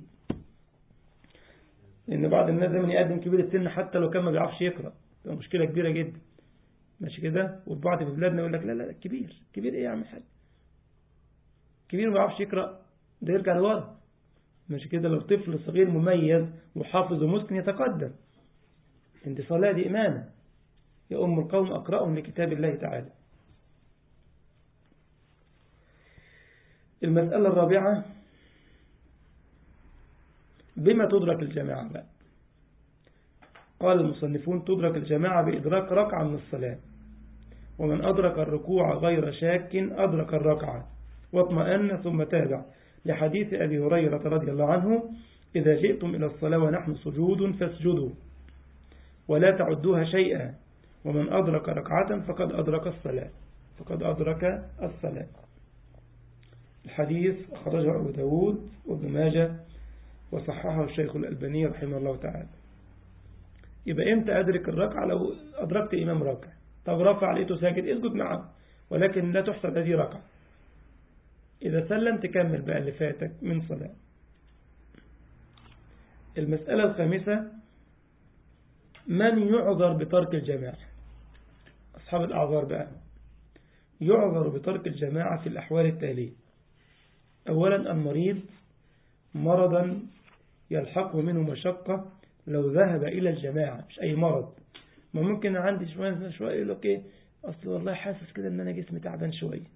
لأن بعض الناس دايما يقدم كبير السن حتى لو كان ما بيعرفش يقرأ تبقى مشكلة كبيرة جدا ماشي كده وفي بعض في بلادنا يقول لك لا لا كبير كبير ايه يا عم حاج كبير ما بيعرفش يقرأ ده يرجع لورا ماشي كده لو طفل صغير مميز وحافظ ومسكن يتقدم انت صلاة دي إمامة يا أم القوم أقرأهم لكتاب الله تعالى المسألة الرابعة بما تدرك الجماعة بقى قال المصنفون تدرك الجماعة بإدراك ركعة من الصلاة ومن أدرك الركوع غير شاك أدرك الركعة واطمأن ثم تابع لحديث أبي هريرة رضي الله عنه إذا جئتم إلى الصلاة ونحن سجود فاسجدوا ولا تعدوها شيئا ومن أدرك ركعة فقد أدرك الصلاة فقد أدرك الصلاة الحديث أخرجه أبو داود وابن ماجه وصححه الشيخ الألباني رحمه الله تعالى يبقى إمتى أدرك الركعة لو أدركت إمام راكع طب رفع لقيته ساجد اسجد معه ولكن لا تحسب هذه ركعة إذا سلم تكمل بقى اللي فاتك من صلاة المسألة الخامسة من يعذر بترك الجماعة أصحاب الأعذار بقى يعذر بترك الجماعة في الأحوال التالية أولا المريض مرضا يلحقه منه مشقة لو ذهب إلى الجماعة مش أي مرض ما ممكن عندي شوية شوية يقول لك إيه أصل والله حاسس كده إن أنا جسمي تعبان شوية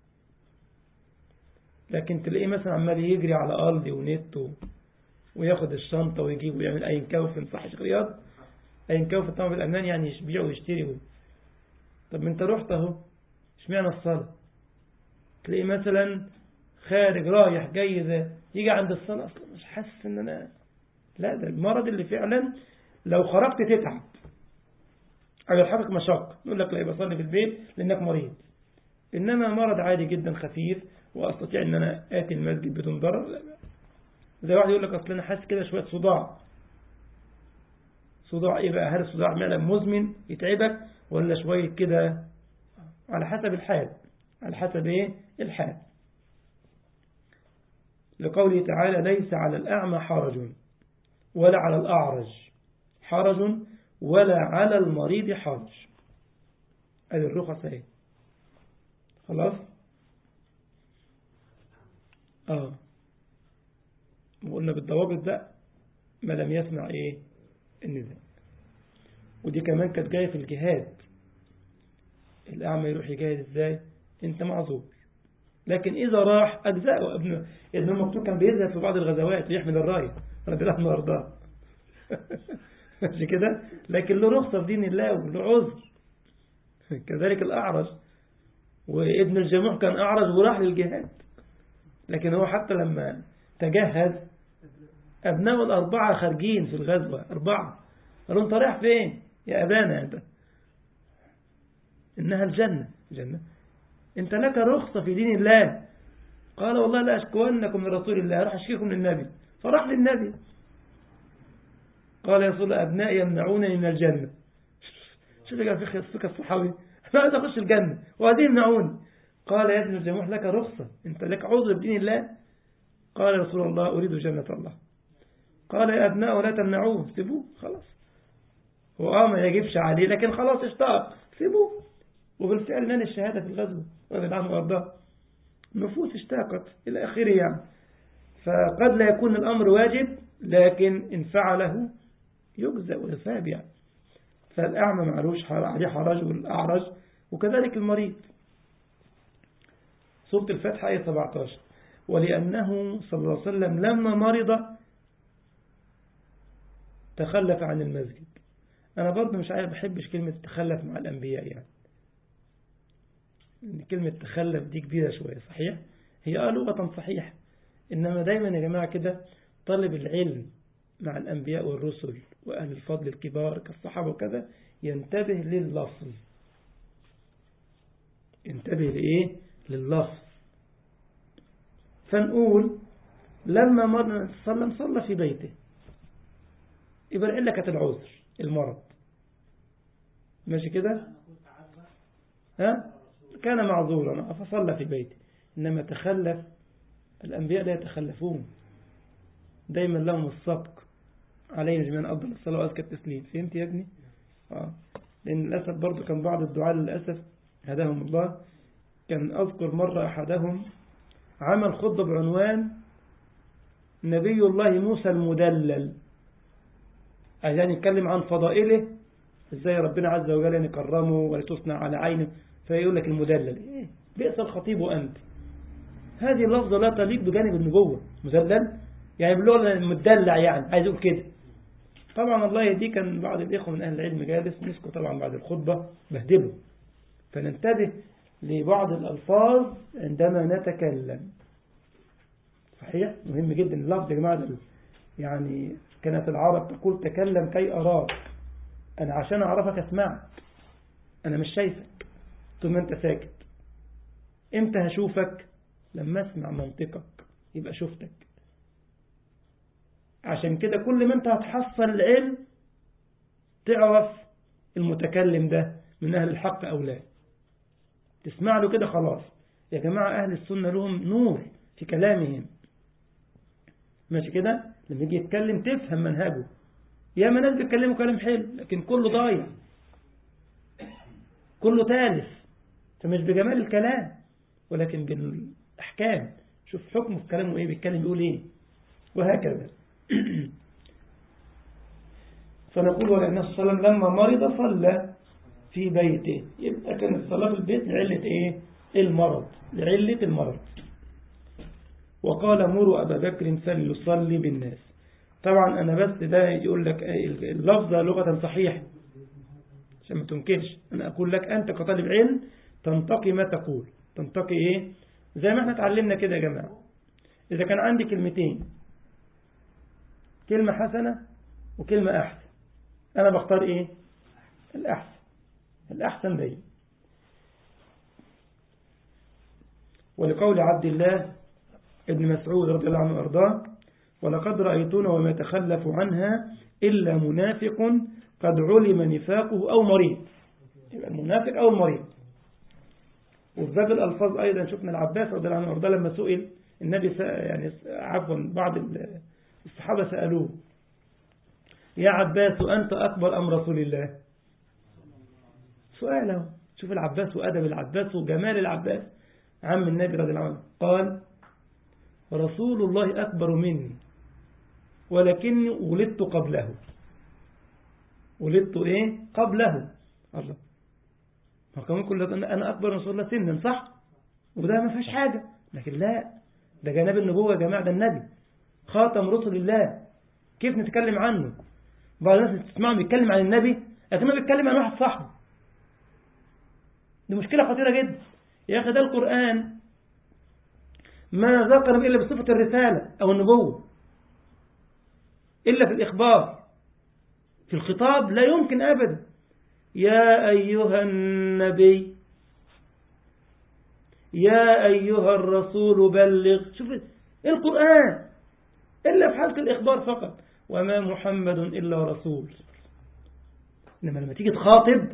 لكن تلاقيه مثلا عمال يجري على أرضي ونت وياخد الشنطة ويجيب ويعمل أي كوف صح رياض أي كوف طبعا بالأمان يعني يبيع ويشتري و... طب ما أنت رحت أهو اشمعنى الصلاة تلاقيه مثلا خارج رايح جاي ده يجي عند الصلاة أصلا مش حاسس إن أنا لا ده المرض اللي فعلا لو خرجت تتعب أو يلحقك مشقة يقول لك لا يبقى صلي في البيت لأنك مريض إنما مرض عادي جدا خفيف وأستطيع أن أنا آتي المسجد بدون ضرر لا زي واحد يقول لك أصل أنا حاسس كده شوية صداع صداع إيه بقى هل الصداع معلم مزمن يتعبك ولا شوية كده على حسب الحال على حسب إيه الحال لقوله تعالى ليس على الأعمى حرج ولا على الأعرج حرج ولا على المريض حرج هذه الرخص اهي خلاص اه وقلنا بالضوابط ده ما لم يسمع إيه النداء ودي كمان كانت جاية في الجهاد الأعمى يروح يجاهد إزاي أنت معذور لكن إذا راح أجزاءه ابن ابن مكتوب كان بيذهب في بعض الغزوات ويحمل الراية رضي الله عنه وارضاه مش كده لكن له رخصة في دين الله وله عذر كذلك الأعرج وابن الجموح كان أعرج وراح للجهاد لكن هو حتى لما تجهز أبناء الأربعة خارجين في الغزوة أربعة قالوا أنت رايح فين يا أبانا أنت إنها الجنة جنة أنت لك رخصة في دين الله قال والله لا أشكونكم من رسول الله راح أشكيكم للنبي فراح للنبي قال يا رسول الله أبنائي يمنعونني من الجنة شوف يا في الثقة الصحابي أنا عايز أخش الجنة وهذه يمنعوني قال يا ابن الجموح لك رخصة أنت لك عذر بدين الله قال يا رسول الله أريد جنة الله قال يا أبناء لا تمنعوه سيبوه خلاص هو آه ما يجيبش عليه لكن خلاص اشتاق سيبوه وبالفعل نال الشهادة في الغزوة رضي الله عنه وارضاه النفوس اشتاقت إلى آخره يعني فقد لا يكون الأمر واجب لكن إن فعله يجزى ويثاب يعني فالأعمى معلوش عليه حرج والأعرج وكذلك المريض سورة الفتح آية 17 ولأنه صلى الله عليه وسلم لما مرض تخلف عن المسجد أنا برضه مش عارف بحبش كلمة تخلف مع الأنبياء يعني كلمة تخلف دي كبيرة شوية صحيح هي آه لغة صحيح إنما دايما يا جماعة كده طالب العلم مع الأنبياء والرسل وأهل الفضل الكبار كالصحابة وكذا ينتبه لللفظ ينتبه لإيه لللفظ فنقول لما مر صلى صلى في بيته يبقى العلة كانت العذر المرض ماشي كده ها كان معذورا فصلى في بيته إنما تخلف الأنبياء لا يتخلفون دايما لهم السبق علينا جميعا أفضل الصلاة وأزكى التسليم فهمت يا ابني آه. لأن للأسف برضو كان بعض الدعاء للأسف هداهم الله كان أذكر مرة أحدهم عمل خطبة بعنوان نبي الله موسى المدلل عشان يتكلم عن فضائله ازاي ربنا عز وجل يعني كرمه ولتصنع على عينه فيقول لك المدلل ايه بئس الخطيب وانت هذه اللفظة لا تليق بجانب النبوة مدلل يعني باللغة المدلع يعني عايز يقول كده طبعا الله يهديه كان بعض الإخوة من أهل العلم جالس مسكوا طبعا بعد الخطبة بهدله فننتبه لبعض الألفاظ عندما نتكلم صحيح مهم جدا اللفظ يا جماعة يعني كانت العرب تقول تكلم كي أراك أنا عشان أعرفك أسمعك أنا مش شايفك طول ما أنت ساكت إمتى هشوفك لما أسمع منطقك يبقى شفتك عشان كده كل ما أنت هتحصل العلم تعرف المتكلم ده من أهل الحق أو لا تسمع له كده خلاص يا جماعة أهل السنة لهم نور في كلامهم ماشي كده لما يجي يتكلم تفهم منهجه يا ما ناس بيتكلموا كلام حلو لكن كله ضايع كله تالف فمش بجمال الكلام ولكن بالأحكام شوف حكمه في كلامه ايه بيتكلم بيقول ايه وهكذا فنقول ولأن صلى الله عليه وسلم لما مرض صلى في بيته يبقى كانت الصلاة في البيت لعلة ايه المرض لعلة المرض وقال مروا أبا بكر فليصلي بالناس طبعا أنا بس ده يقول لك اللفظة لغة صحيحة عشان ما تنكرش أنا أقول لك أنت كطالب علم تنتقي ما تقول تنتقي إيه زي ما احنا اتعلمنا كده يا جماعة إذا كان عندي كلمتين كلمة حسنة وكلمة أحسن أنا بختار إيه الأحسن الأحسن دايما ولقول عبد الله ابن مسعود رضي الله عنه وارضاه ولقد رأيتنا وما يتخلف عنها إلا منافق قد علم نفاقه أو مريض يبقى المنافق أو المريض وفي باب الألفاظ أيضا شفنا العباس رضي الله عنه وارضاه لما سئل النبي يعني عفوا بعض الصحابة سألوه يا عباس أنت أكبر أم رسول الله سؤاله شوف العباس وأدب العباس وجمال العباس عم النبي رضي الله عنه قال رسول الله أكبر مني ولكني ولدت قبله ولدت إيه قبله الله ما كمان كل أنا أكبر من رسول الله سنا صح وده ما فيهاش حاجة لكن لا ده جناب النبوة يا جماعة ده النبي خاتم رسل الله كيف نتكلم عنه بعض الناس تسمعهم بيتكلم عن النبي لكنه بيتكلم عن واحد صاحبه دي مشكلة خطيرة جدا يا أخي ده القرآن ما ذكر إلا بصفة الرسالة أو النبوة إلا في الإخبار في الخطاب لا يمكن أبدا يا أيها النبي يا أيها الرسول بلغ شوف القرآن إلا في حالة الإخبار فقط وما محمد إلا رسول إنما لما تيجي تخاطب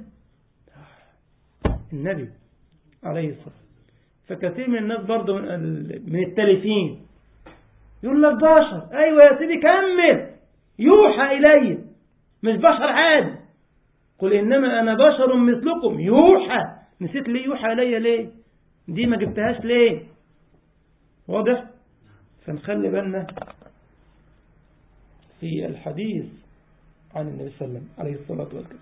النبي عليه الصلاة فكثير من الناس برضه من التالفين يقول لك بشر أيوة يا سيدي كمل يوحى إلي مش بشر عادي قل إنما أنا بشر مثلكم يوحى نسيت ليه يوحى إلي ليه دي ما جبتهاش ليه واضح فنخلي بالنا في الحديث عن النبي صلى الله عليه وسلم عليه الصلاة والسلام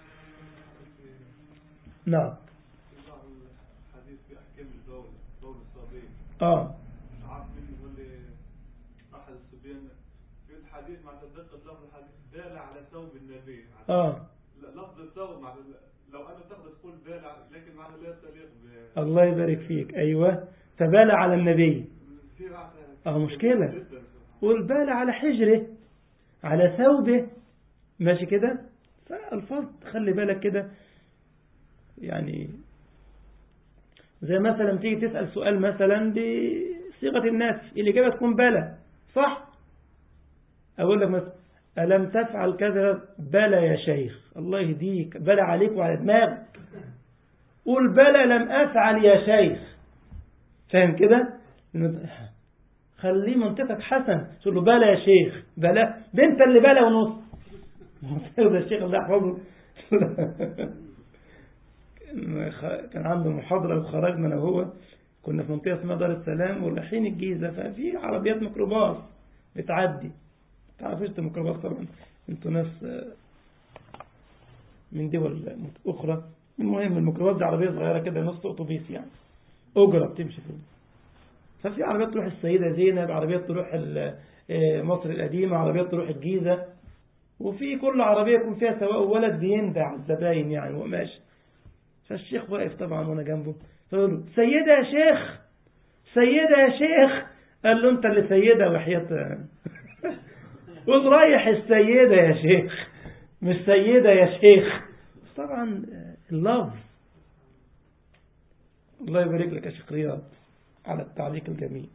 نعم في بعض الحديث في أحكام البول بول الصبي آه مش عارف مين يقول لي أحد الصبيان في الحديث مع تدقق لفظ الحديث دال على ثوب النبي آه لا، لفظ الثوب مع لو أنا تقدر تقول دال على- لكن معنى لا تليق ب الله يبارك فيك أيوة فبال على النبي في معنى آه، مشكلة. جدا والبال على حجره على ثوبه ماشي كده فالفاظ خلي بالك كده يعني زي مثلا تيجي تسأل سؤال مثلا بصيغة الناس الإجابة تكون بلى صح أقول لك مثلا ألم تفعل كذا بلى يا شيخ الله يهديك بلى عليك وعلى دماغك قول بلى لم أفعل يا شيخ فاهم كده خليه منطقك حسن تقول له بلى يا شيخ بلى ده انت اللي بلى ونص ده الشيخ الله يحفظه كان عنده محاضرة وخرجنا أنا وهو كنا في منطقة اسمها دار السلام ورايحين الجيزة ففي عربيات ميكروباص بتعدي تعرفوش الميكروباص طبعا انتوا ناس من دول أخرى المهم الميكروباص دي عربية صغيرة كده نص أتوبيس يعني أجرة بتمشي فيه ففي عربيات تروح السيدة زينب عربيات تروح مصر القديمة عربيات تروح الجيزة وفي كل عربية يكون فيها سواق ولد بيندع الزباين يعني وماشي فالشيخ واقف طبعا وانا جنبه فقال له سيدة يا شيخ سيدة يا شيخ قال له انت اللي سيدة وحياة قل رايح السيدة يا شيخ مش سيدة يا شيخ طبعا اللفظ الله يبارك لك يا شيخ رياض على التعليق الجميل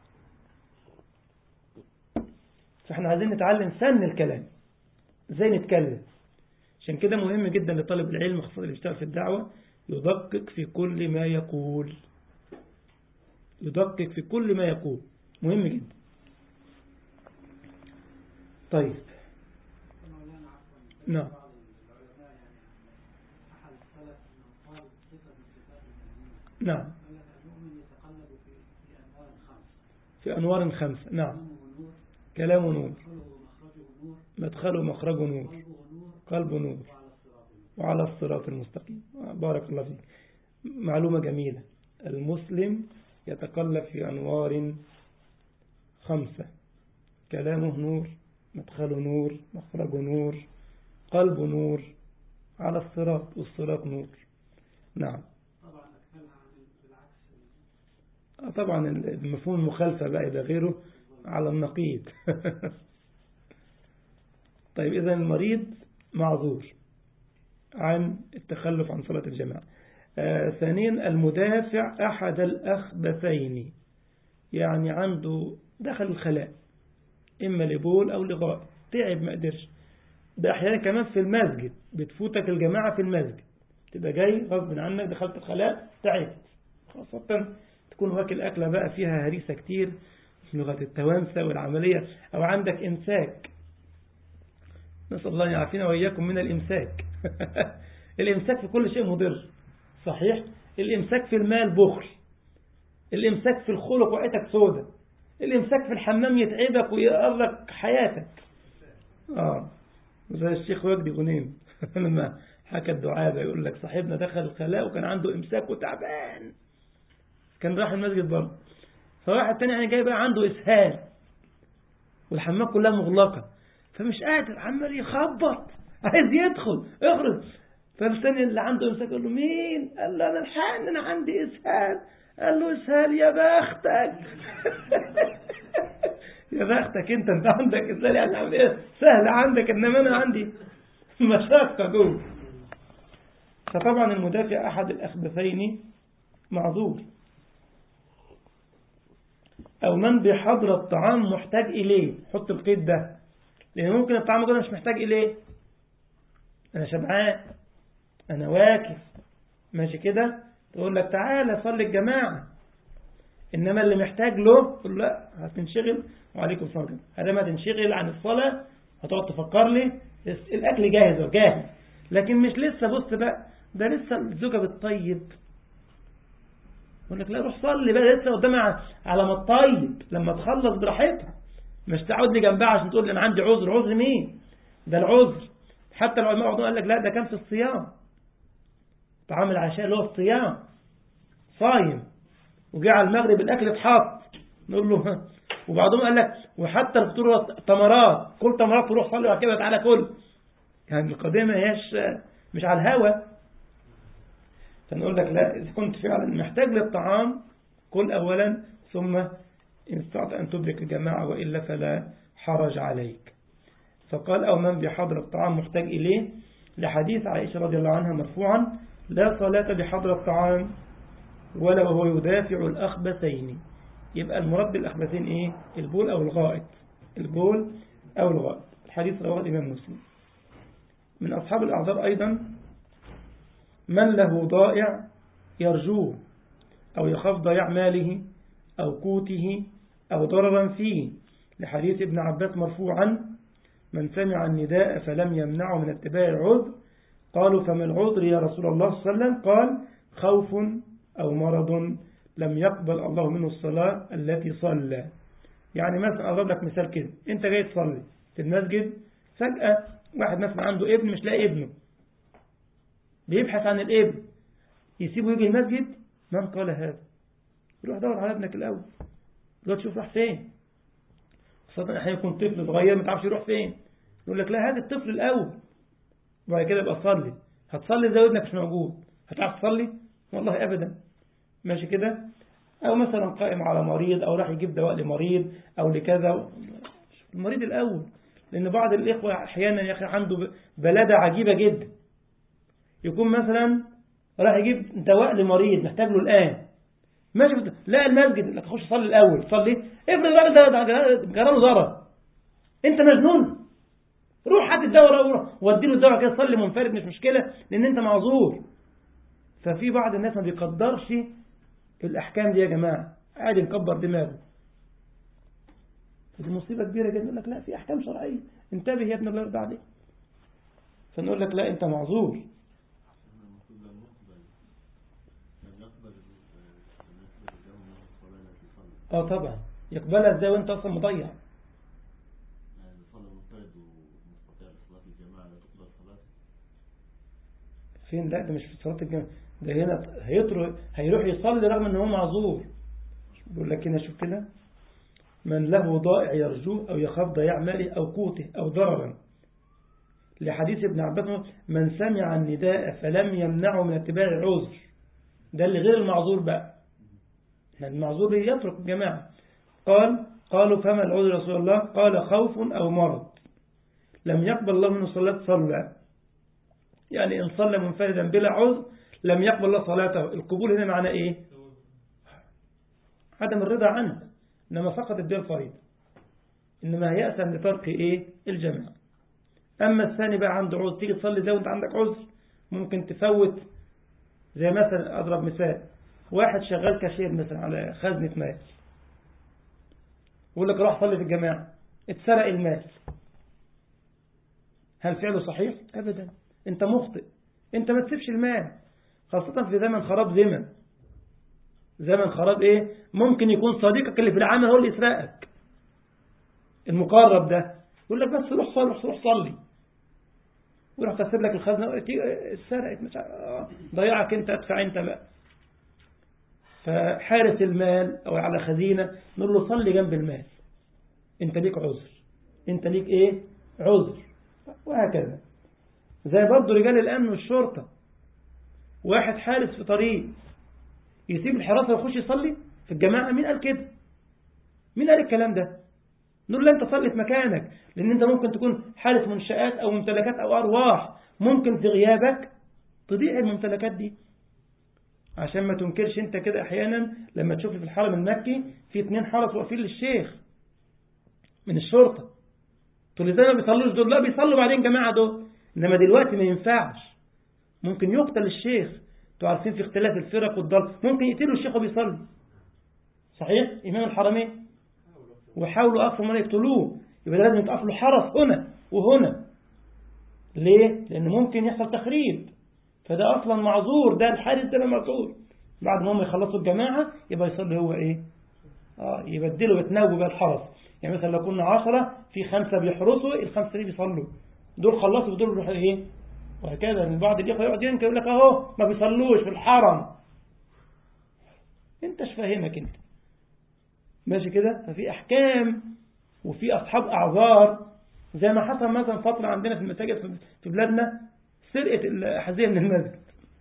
فاحنا عايزين نتعلم فن الكلام ازاي نتكلم عشان كده مهم جدا لطالب العلم خاصة اللي بيشتغل في الدعوة يدقق في كل ما يقول يدقق في كل ما يقول مهم جدا طيب مولانا عفوا نعم بعض العلماء يعني أحد السلف أنه قال صفة من صفات المؤمنين نعم قال لك المؤمن يتقلب في في أنواع خمس في أنوار خمسة نعم كلامه نور كلام نور مدخله ومخرجه نور مدخله مخرجه نور قلبه نور قلب نور وعلى الصراط نور وعلى الصراط المستقيم بارك الله فيك معلومة جميلة المسلم يتقلب في أنوار خمسة كلامه نور مدخله نور مخرجه نور قلبه نور على الصراط والصراط نور نعم طبعا أكملها عن بالعكس آه طبعا المفهوم المخالفة بقى إلى غيره على النقيض طيب إذا المريض معذور عن التخلف عن صلاة الجماعة آه ثانيا المدافع أحد الأخبثين يعني عنده دخل الخلاء إما لبول أو لغائط تعب ما قدرش ده أحيانا كمان في المسجد بتفوتك الجماعة في المسجد تبقى جاي غصب عنك دخلت الخلاء تعبت خاصة تكون واكل أكلة بقى فيها هريسة كتير لغة التوانسة والعملية أو عندك إمساك نسأل الله يعافينا وإياكم من الإمساك الإمساك في كل شيء مضر صحيح الإمساك في المال بخل الإمساك في الخلق وعيتك سودة الإمساك في الحمام يتعبك ويقرك حياتك آه زي الشيخ وجدي غنيم لما حكى الدعابة يقول لك صاحبنا دخل الخلاء وكان عنده إمساك وتعبان كان راح المسجد برضه فواحد تاني يعني جاي بقى عنده إسهال والحمام كلها مغلقة فمش قادر عمال يخبط عايز يدخل اخرج فمستني اللي عنده إمساك قال له مين قال له أنا الحقني أنا عندي إسهال قال له إسهال يا بختك يا بختك انت انت عندك إسهال يعني عامل ايه سهل عندك انما انا عندي مشقة جوه فطبعا المدافع أحد الأخبثين معذور أو من بحضر الطعام محتاج إليه حط القيد ده لأن ممكن الطعام يقول مش محتاج إليه أنا شبعان أنا واكف ماشي كده تقول لك تعالى صلي الجماعة إنما اللي محتاج له تقول لا هتنشغل وعليكم السلام هذا ما تنشغل عن الصلاة هتقعد تفكر لي الأكل جاهز وجاهز لكن مش لسه بص بقى ده لسه الزوجة بتطيب يقول لك لا روح صلي بقى لسه قدامها على ما تطيب لما تخلص براحتها مش تقعد لي جنبها عشان تقول لي انا عندي عذر عذر مين ده العذر حتى العلماء قال لك لا ده كان في الصيام طعام العشاء اللي هو الصيام صايم وجاء على المغرب الاكل اتحط نقول له وبعضهم قال لك وحتى الفطور تمرات كل تمرات تروح صلي وبعد كده تعالى كل يعني القضيه ما هياش مش على الهوا فنقول لك لا إذا كنت فعلا محتاج للطعام كل أولا ثم إن استطعت أن تدرك الجماعة وإلا فلا حرج عليك فقال أو من بحضر الطعام محتاج إليه لحديث عائشة رضي الله عنها مرفوعا لا صلاة بحضر الطعام ولا وهو يدافع الأخبثين يبقى المراد بالأخبثين إيه البول أو الغائط البول أو الغائط الحديث رواه الإمام مسلم من أصحاب الأعذار أيضا من له ضائع يرجوه أو يخاف ضياع ماله أو قوته أو ضررا فيه لحديث ابن عباس مرفوعا من سمع النداء فلم يمنعه من اتباع العذر قالوا فما العذر يا رسول الله صلى الله عليه وسلم قال خوف أو مرض لم يقبل الله منه الصلاة التي صلى يعني مثلا أضرب لك مثال كده أنت جاي تصلي في المسجد فجأة واحد مثلا عنده ابن مش لاقي ابنه بيبحث عن الابن يسيبه يجي المسجد من قال هذا روح دور على ابنك الأول روح تشوف راح فين خاصة أحيانا يكون طفل صغير ما تعرفش يروح فين يقول لك لا هذا الطفل الأول وبعد كده يبقى صلي هتصلي زي ابنك مش موجود هتعرف تصلي والله أبدا ماشي كده أو مثلا قائم على مريض أو راح يجيب دواء لمريض أو لكذا المريض الأول لأن بعض الإخوة أحيانا يا أخي عنده بلادة عجيبة جدا يكون مثلا راح يجيب دواء لمريض محتاج له الآن ماشي لا المسجد لك تخش صلي الأول صلي افرض ده جرى له ضرر أنت مجنون روح هات الدواء وروح ودي له الدواء كده صلي منفرد مش مشكلة لأن أنت معذور ففي بعض الناس ما بيقدرش الأحكام دي يا جماعة عادي مكبر دماغه فدي مصيبة كبيرة جدا يقول لك لا في أحكام شرعية انتبه يا ابن الله يرضى عليك فنقول لك لا أنت معذور اه طبعا يقبلها ازاي وانت اصلا مضيع فين لا ده مش في صلاة الجماعة ده هنا هيطرق هيروح يصلي رغم ان هو معذور بيقول لك هنا شوف كده من له ضائع يرجوه او يخاف ضياع ماله او قوته او ضررا لحديث ابن عباس من سمع النداء فلم يمنعه من اتباع العذر ده اللي غير المعذور بقى المعذور يترك الجماعة قال قالوا فما العذر رسول الله قال خوف أو مرض لم يقبل الله منه صلاة صلى يعني إن صلى منفردا بلا عذر لم يقبل الله صلاته القبول هنا معنى إيه عدم الرضا عنه إنما فقط الدين فريض إنما يأسم لترك إيه الجماعة أما الثاني بقى عنده عذر تيجي تصلي ده وانت عندك عذر ممكن تفوت زي مثلا أضرب مثال واحد شغال كاشير مثلا على خزنة مال يقول لك راح صلي في الجماعة اتسرق المال هل فعله صحيح؟ أبدا أنت مخطئ أنت ما تسيبش المال خاصة في زمن خراب زمن زمن خراب ايه ممكن يكون صديقك اللي في العمل هو اللي يسرقك المقرب ده يقول لك بس روح صلي روح صلي ويروح تسيب لك الخزنه اتسرقت مش عارف- آه، ضيعك انت ادفع انت بقى فحارس المال او على خزينه نقول له صلي جنب المال انت ليك عذر انت ليك ايه عذر وهكذا زي برضه رجال الامن والشرطه واحد حارس في طريق يسيب الحراسه ويخش يصلي في الجماعه مين قال كده مين قال الكلام ده نقول له انت صلي في مكانك لان انت ممكن تكون حارس منشآت او ممتلكات او ارواح ممكن في غيابك تضيع الممتلكات دي عشان ما تنكرش انت كده احيانا لما تشوف في الحرم المكي في اتنين حرس واقفين للشيخ من الشرطة تقول لي ازاي ما بيصلوش دول لا بيصلوا بعدين جماعة دول انما دلوقتي ما ينفعش ممكن يقتل الشيخ انتوا عارفين في اختلاف الفرق والضل ممكن يقتلوا الشيخ وبيصلي صحيح امام الحرمين وحاولوا اقفوا ما يقتلوه يبقى لازم يتقف له حرس هنا وهنا ليه لان ممكن يحصل تخريب فده اصلا معذور ده الحارس ده معذور بعد ما هم يخلصوا الجماعة يبقى يصلي هو ايه اه يبدلوا يتناوبوا بقى الحرس يعني مثلا لو كنا عشرة في خمسة بيحرسوا الخمسة دي بيصلوا دول خلصوا ودول يروحوا ايه وهكذا من بعض الإخوة يقعد ينكر يقول لك اهو ما بيصلوش في الحرم انتش فاهمك انت ماشي كده ففي احكام وفي اصحاب اعذار زي ما حصل مثلا فترة عندنا في المساجد في- في بلادنا سرقة الأحذية من المسجد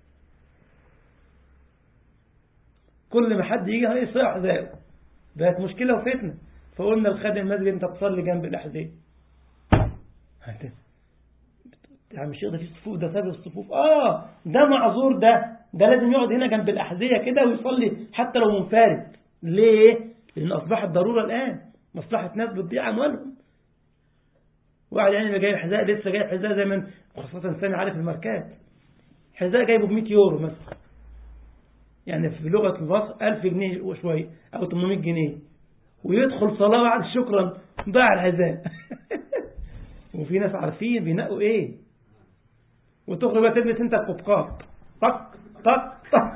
كل ما حد يجي هي يسرق حذاءه بقت مشكلة وفتنة فقلنا لخادم المسجد انت تصلي جنب الأحذية هت- يا عم الشيخ ده في صفوف ده سابق الصفوف اه ده معذور ده ده لازم يقعد هنا جنب الأحذية كده ويصلي حتى لو منفرد ليه؟ لأن أصبحت ضرورة الآن مصلحة ناس بتضيع أموالهم واحد يعني جايب حذاء لسه جايب حذاء زي ما خاصة سامي عارف الماركات حذاء جايبه ب 100 يورو مثلا يعني في لغة مصر 1000 جنيه وشوية أو 800 جنيه ويدخل صلاة بعد شكرا ضاع الحذاء وفي ناس عارفين بينقوا ايه وتخرج بقى تلبس انت القبقات طق طق طق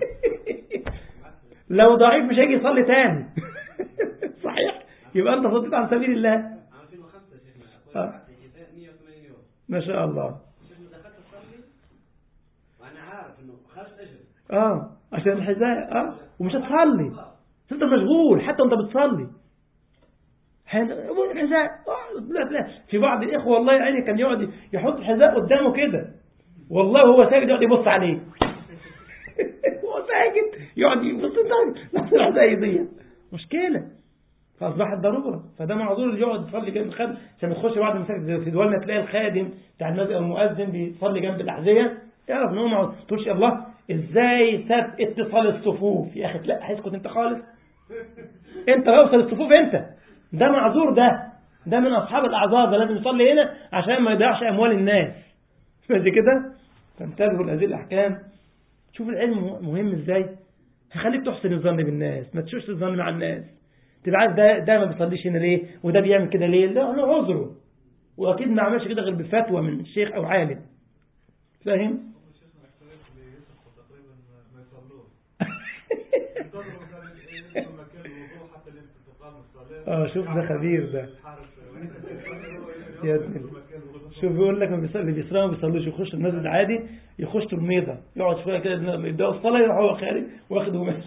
لو ضعيف مش هيجي يصلي تاني صحيح يبقى انت صديت عن سبيل الله عام 2005 شيخنا آه. اخوي بعت لي حذاء 180 يورو ما شاء الله شيخنا دخلت اصلي وانا عارف انه خرج اجر اه عشان الحذاء اه ومش هتصلي تفضل مشغول حتى وانت بتصلي حين- الحذاء آه، لا لا في بعض الاخوه والله يعني كان يقعد يحط الحذاء قدامه كده والله هو ساجد يقعد يبص عليه هو ساجد يقعد يبص ساجد نفس الحذاء يضيع مشكله فاصبحت ضروره فده معذور اللي يقعد يصلي جنب الخادم عشان ما تخش بعض المساجد زي في دولنا تلاقي الخادم بتاع المسجد او المؤذن بيصلي جنب الاحذيه تعرف ان هو معذور تقولش يا الله ازاي ساب اتصال الصفوف يا اخي لا هيسكت انت خالص انت اوصل الصفوف انت ده معذور ده ده من اصحاب الاعذار ده لازم يصلي هنا عشان ما يضيعش اموال الناس ماشي كده فانتبهوا لهذه الاحكام شوف العلم مهم ازاي هيخليك تحسن الظن بالناس ما تشوفش الظن مع الناس تبقى عارف ده ده ما بيصليش هنا ليه وده بيعمل كده ليه لا له عذره واكيد ما عملش كده غير بفتوى من شيخ او عالم فاهم هم شيخنا اكثرية اللي يسقطوا تقريبا ما يصلون ينتظروا مثلا يدخلوا مكان الوضوء حتى اللي تقام الصلاة اه شوف ده خبير ده الحارس يا ابني. شوف بيقول لك ما بيصلي اللي بيصلي ما بيصليش يخش المسجد عادي يخش الميضة يقعد شوية كده يبدأوا الصلاة يروح هو خارج واخد وماشي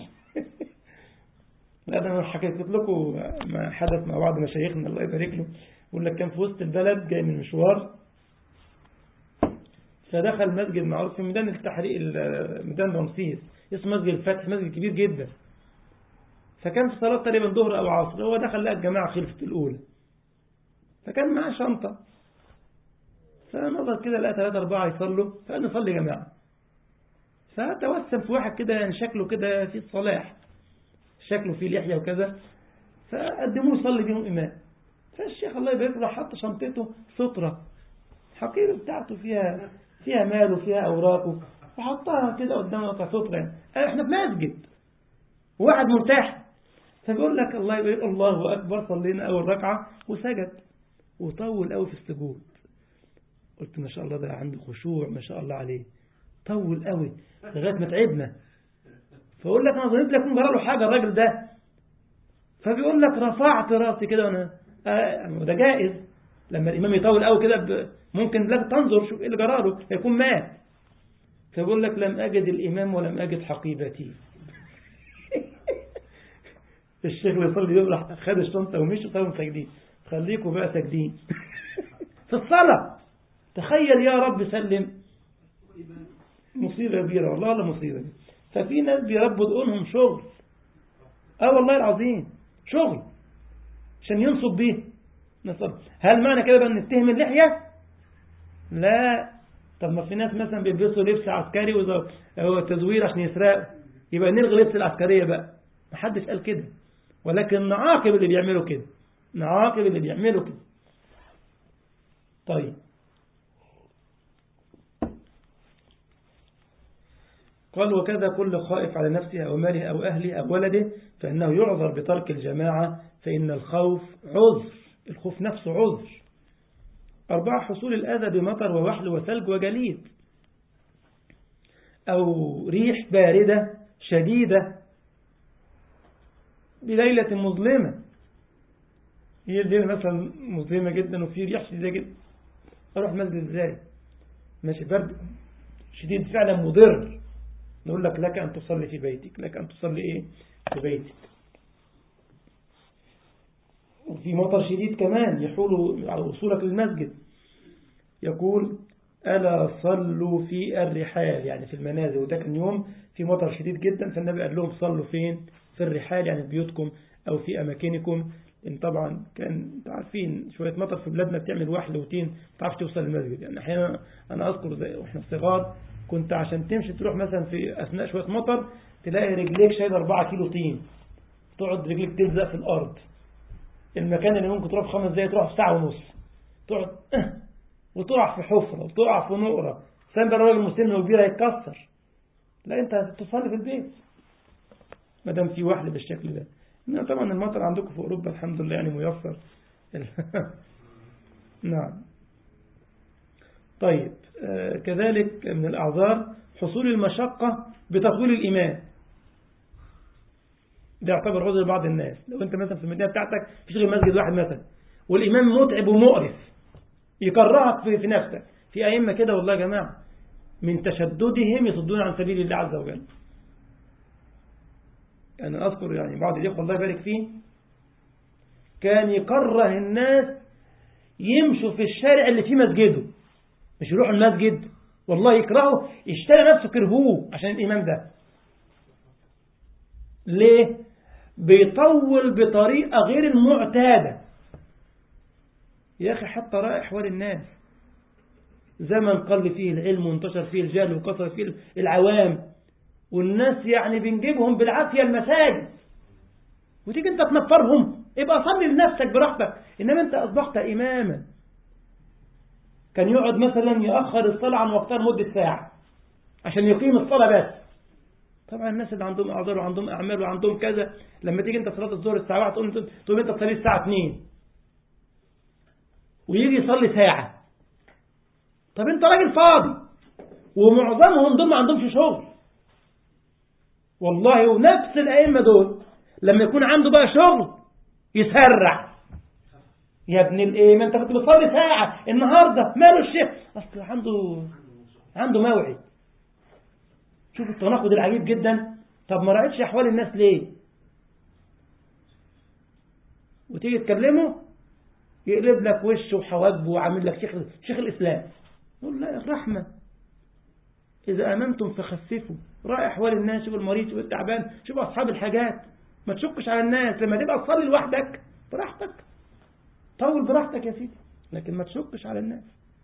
لا ده انا حكيت لكم ما حدث مع بعض مشايخنا الله يبارك له يقول لك كان في وسط البلد جاي من مشوار فدخل مسجد معروف في ميدان التحرير ال- ميدان رمسيس اسمه مسجد الفتح مسجد كبير جدا فكان في صلاة تقريبا ظهر أو عصر هو دخل لقى الجماعة خلفت الأولى فكان معاه شنطة فنظر كده لقى ثلاثة أربعة يصلوا فقال نصلي جماعة فتوسم في واحد كده يعني شكله كده في الصلاح شكله فيه لحية وكذا فقدموه يصلي بيهم إمام فالشيخ الله يبارك له راح حط شنطته سترة حقيبة بتاعته فيها فيها مال وفيها أوراقه وحطها كده قدامه بتاع سترة يعني قال احنا في مسجد وواحد مرتاح فبيقول لك الله يبارك الله أكبر صلينا أول ركعة وسجد وطول قوي في السجود قلت ما شاء الله ده عنده خشوع ما شاء الله عليه طول قوي لغاية ما تعبنا فيقول لك انا ظنيت لكم جرى له حاجه الراجل ده فبيقول لك رفعت راسي كده وانا آه ده جائز لما الامام يطول قوي كده ب- ممكن لك تنظر شوف ايه اللي جرى له هيكون مات فيقول لك لم اجد الامام ولم اجد حقيبتي الشيخ بيصلي يوم راح خد الشنطه ومشي طبعا ساجدين خليكم بقى ساجدين في الصلاه تخيل يا رب سلم مصيبه كبيره والله لا مصيبه ففي ناس بيربوا دقونهم شغل اه والله العظيم شغل عشان ينصب بيه نصب هل معنى كده بقى نتهم اللحيه لا طب ما في ناس مثلا بيلبسوا لبس عسكري وإذا هو تزوير عشان يسرقوا يبقى نلغي لبس العسكريه بقى ما حدش قال كده ولكن نعاقب اللي بيعملوا كده نعاقب اللي بيعملوا كده طيب قال وكذا كل خائف على نفسه أو ماله أو أهله أو ولده فإنه يعذر بترك الجماعة فإن الخوف عذر الخوف نفسه عذر أربعة حصول الأذى بمطر ووحل وثلج وجليد أو ريح باردة شديدة بليلة مظلمة هي الليلة مثلا مظلمة جدا وفي ريح شديدة جدا أروح مسجد إزاي ماشي برد شديد فعلا مضر نقول لك لك أن تصلي في بيتك لك أن تصلي إيه في بيتك وفي مطر شديد كمان يحول على وصولك للمسجد يقول ألا صلوا في الرحال يعني في المنازل وده كان يوم في مطر شديد جدا فالنبي قال لهم صلوا فين في الرحال يعني في بيوتكم أو في أماكنكم إن طبعا كان عارفين شوية مطر في بلادنا بتعمل وحل وتين ما تعرفش توصل للمسجد يعني أحيانا أنا أذكر زي وإحنا صغار كنت عشان تمشي تروح مثلا في أثناء شوية مطر تلاقي رجليك شايل 4 كيلو طين تقعد رجليك تلزق في الأرض المكان اللي ممكن تروح في خمس دقايق تروح في ساعة ونص تقعد وتقع في حفرة وتقع في نقرة سند الراجل مسلم وكبير هيتكسر لا انت تصلي في البيت ما دام في وحل بالشكل ده إنما طبعا المطر عندكم في أوروبا الحمد لله يعني ميسر نعم طيب آه كذلك من الأعذار حصول المشقة بتطويل الإيمان ده يعتبر عذر بعض الناس لو انت مثلا في المدينة بتاعتك في غير مسجد واحد مثلا والإمام متعب ومقرف يكرهك في, في نفسك في أئمة كده والله يا جماعة من تشددهم يصدون عن سبيل الله عز وجل أنا أذكر يعني بعض الإخوة الله يبارك فيه كان يكره الناس يمشوا في الشارع اللي فيه مسجده مش يروحوا المسجد والله يكرهه يشتري نفسه كرهوه عشان الإمام ده ليه بيطول بطريقة غير المعتادة يا أخي حتى رأي أحوال الناس زمن قل فيه العلم وانتشر فيه الجهل وكثر فيه العوام والناس يعني بنجيبهم بالعافية المساجد وتيجي انت تنفرهم يبقى صلي لنفسك براحتك انما انت اصبحت اماما كان يقعد مثلا يأخر الصلاة عن وقتها لمدة ساعة عشان يقيم الصلاة بس طبعا الناس اللي عندهم اعذار وعندهم اعمال وعندهم كذا لما تيجي انت صلاة الظهر الساعة 1 تقوم تقوم انت تصلي الساعة 2 ويجي يصلي ساعة طب انت راجل فاضي ومعظمهم دول ما عندهمش شغل والله ونفس الأئمة دول لما يكون عنده بقى شغل يسرع يا ابن الايه ما انت كنت بتصلي ساعة النهاردة ماله الشيخ اصل عنده عنده موعد شوف التناقض العجيب جدا طب ما راعيتش احوال الناس ليه وتيجي تكلمه يقلب لك وشه وحواجبه وعامل لك شيخ شيخ الاسلام يقول لا الرحمه اذا امنتم فخففوا راعي احوال الناس شوف المريض شوف التعبان شوف اصحاب الحاجات ما تشكش على الناس لما تبقى تصلي لوحدك براحتك طول براحتك يا سيدي لكن ما تشكش على الناس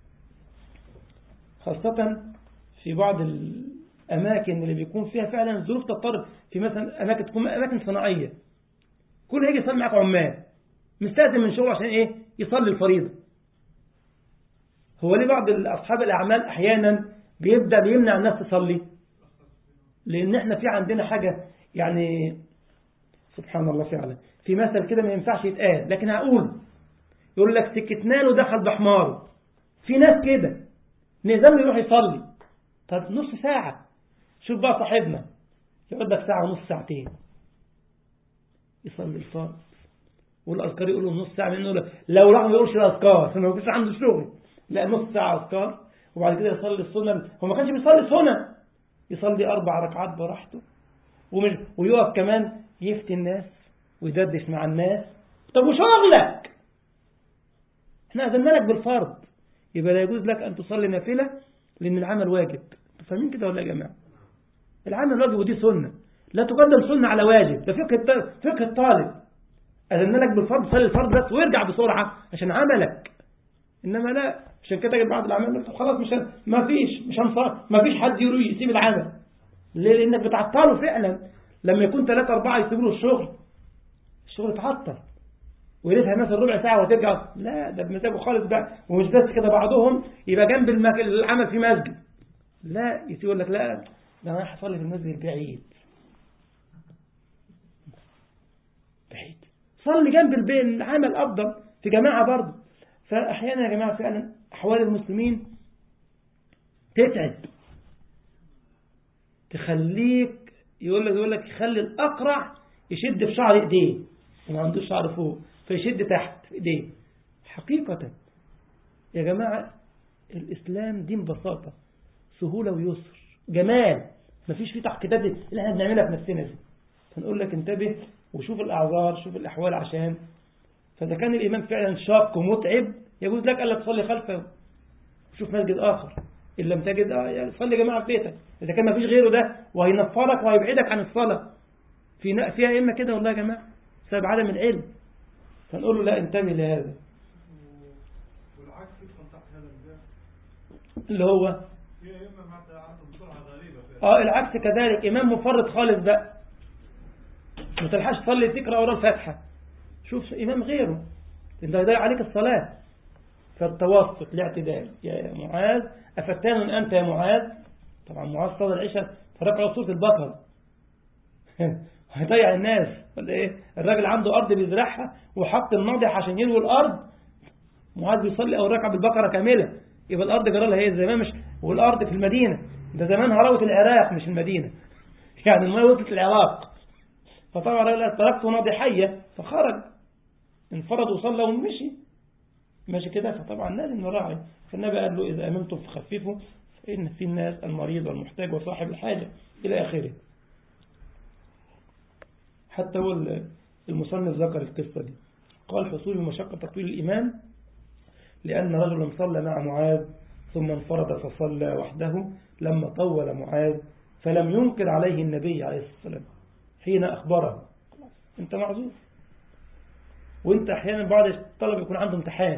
خاصة في بعض الأماكن اللي بيكون فيها فعلا ظروف تضطر في مثلا أماكن تكون أماكن صناعية كل هيجي يصلي معاك عمال مستأذن من شغله عشان إيه يصلي الفريضة هو ليه بعض أصحاب الأعمال أحيانا بيبدأ بيمنع الناس تصلي لأن احنا في عندنا حاجة يعني سبحان الله فعلا في مثل كده ما ينفعش يتقال لكن هقول يقول لك سكتنا له دخل بحماره في ناس كده نظام يروح يصلي طب نص ساعة شوف بقى صاحبنا يقعد لك ساعة ونص ساعتين يصلي الفرض والأذكار يقولوا نص ساعة منه لو راح ما يقولش الأذكار فما فيش عنده شغل لا نص ساعة أذكار وبعد كده يصلي السنة هو ما كانش بيصلي سنة يصلي أربع ركعات براحته ومش ويقف كمان يفتي الناس ويدردش مع الناس طب وشغلك احنا أذنا لك بالفرض يبقى لا يجوز لك أن تصلي نافلة لأن العمل واجب فاهمين كده ولا يا جماعة العمل واجب ودي سنة لا تقدم سنة على واجب ده فقه الط- فقه الطالب أذن لك بالفرض صلي الفرض بس وارجع بسرعة عشان عملك إنما لا عشان كده تجد بعض الأعمال طب خلاص مش هن- ما فيش مش هنصار ما فيش حد يروح يسيب العمل ليه لأنك بتعطله فعلا لما يكون ثلاثة أربعة يسيبوا له الشغل الشغل اتعطل وريتها مثلا ربع ساعة وترجع لا ده بمزاجه خالص بقى ومش بس كده بعضهم يبقى جنب المك... العمل في مسجد لا يقول لك لا ده انا رايح اصلي في المسجد البعيد بعيد صلي جنب البيت العمل افضل في جماعة برضه فاحيانا يا جماعة فعلا احوال المسلمين تتعب تخليك يقول لك يقول لك يخلي الاقرع يشد في شعر ايديه وما عندوش شعر فوق فيشد تحت في ايديه حقيقة يا جماعة الإسلام دين بساطة سهولة ويسر جمال مفيش فيه تعقيدات اللي احنا بنعملها في نفسنا دي فنقول لك انتبه وشوف الأعذار شوف الأحوال عشان فإذا كان الإمام فعلا شاق ومتعب يجوز لك ألا تصلي خلفه وشوف مسجد آخر إن لم تجد آه، يعني صلي جماعة في بيتك إذا كان مفيش غيره ده وهينفرك وهيبعدك عن الصلاة في ن- فيها إما كده والله يا جماعة بسبب عدم العلم فنقول له لا انتبه لهذا والعكس يدخل تحت هذا الباب اللي هو في ائمه معناتها عندهم سرعه غريبه في اه العكس كذلك إمام مفرط خالص بقى ما تلحقش تصلي تقرأ ورا الفاتحة شوف إمام غيره انت هيضيع عليك الصلاة فالتوسط الاعتدال يا معاذ أفتان أنت يا معاذ طبعا معاذ صلى العشاء فرقع سورة البقرة هيضيع الناس ولا ايه الراجل عنده أرض بيزرعها وحط الناضح عشان يروي الأرض معاذ بيصلي أو ركع بالبقرة كاملة يبقى الأرض جرى لها هي زمان مش والأرض في المدينة ده زمان هروت العراق مش المدينة يعني المية وصلت العراق فطبعا الراجل تركته ناضحية فخرج انفرد وصلى ومشي ماشي كده فطبعا لازم نراعي فالنبي قال له إذا أمنتم فخففوا فإن في الناس المريض والمحتاج وصاحب الحاجة إلى آخره حتى هو المصنف ذكر القصة دي قال حصول مشقة تطويل الإمام لأن رجلا صلى مع معاذ ثم انفرد فصلى وحده لما طول معاذ فلم ينكر عليه النبي عليه الصلاة والسلام حين أخبره أنت معذور وانت احيانا بعض الطلبة يكون عنده امتحان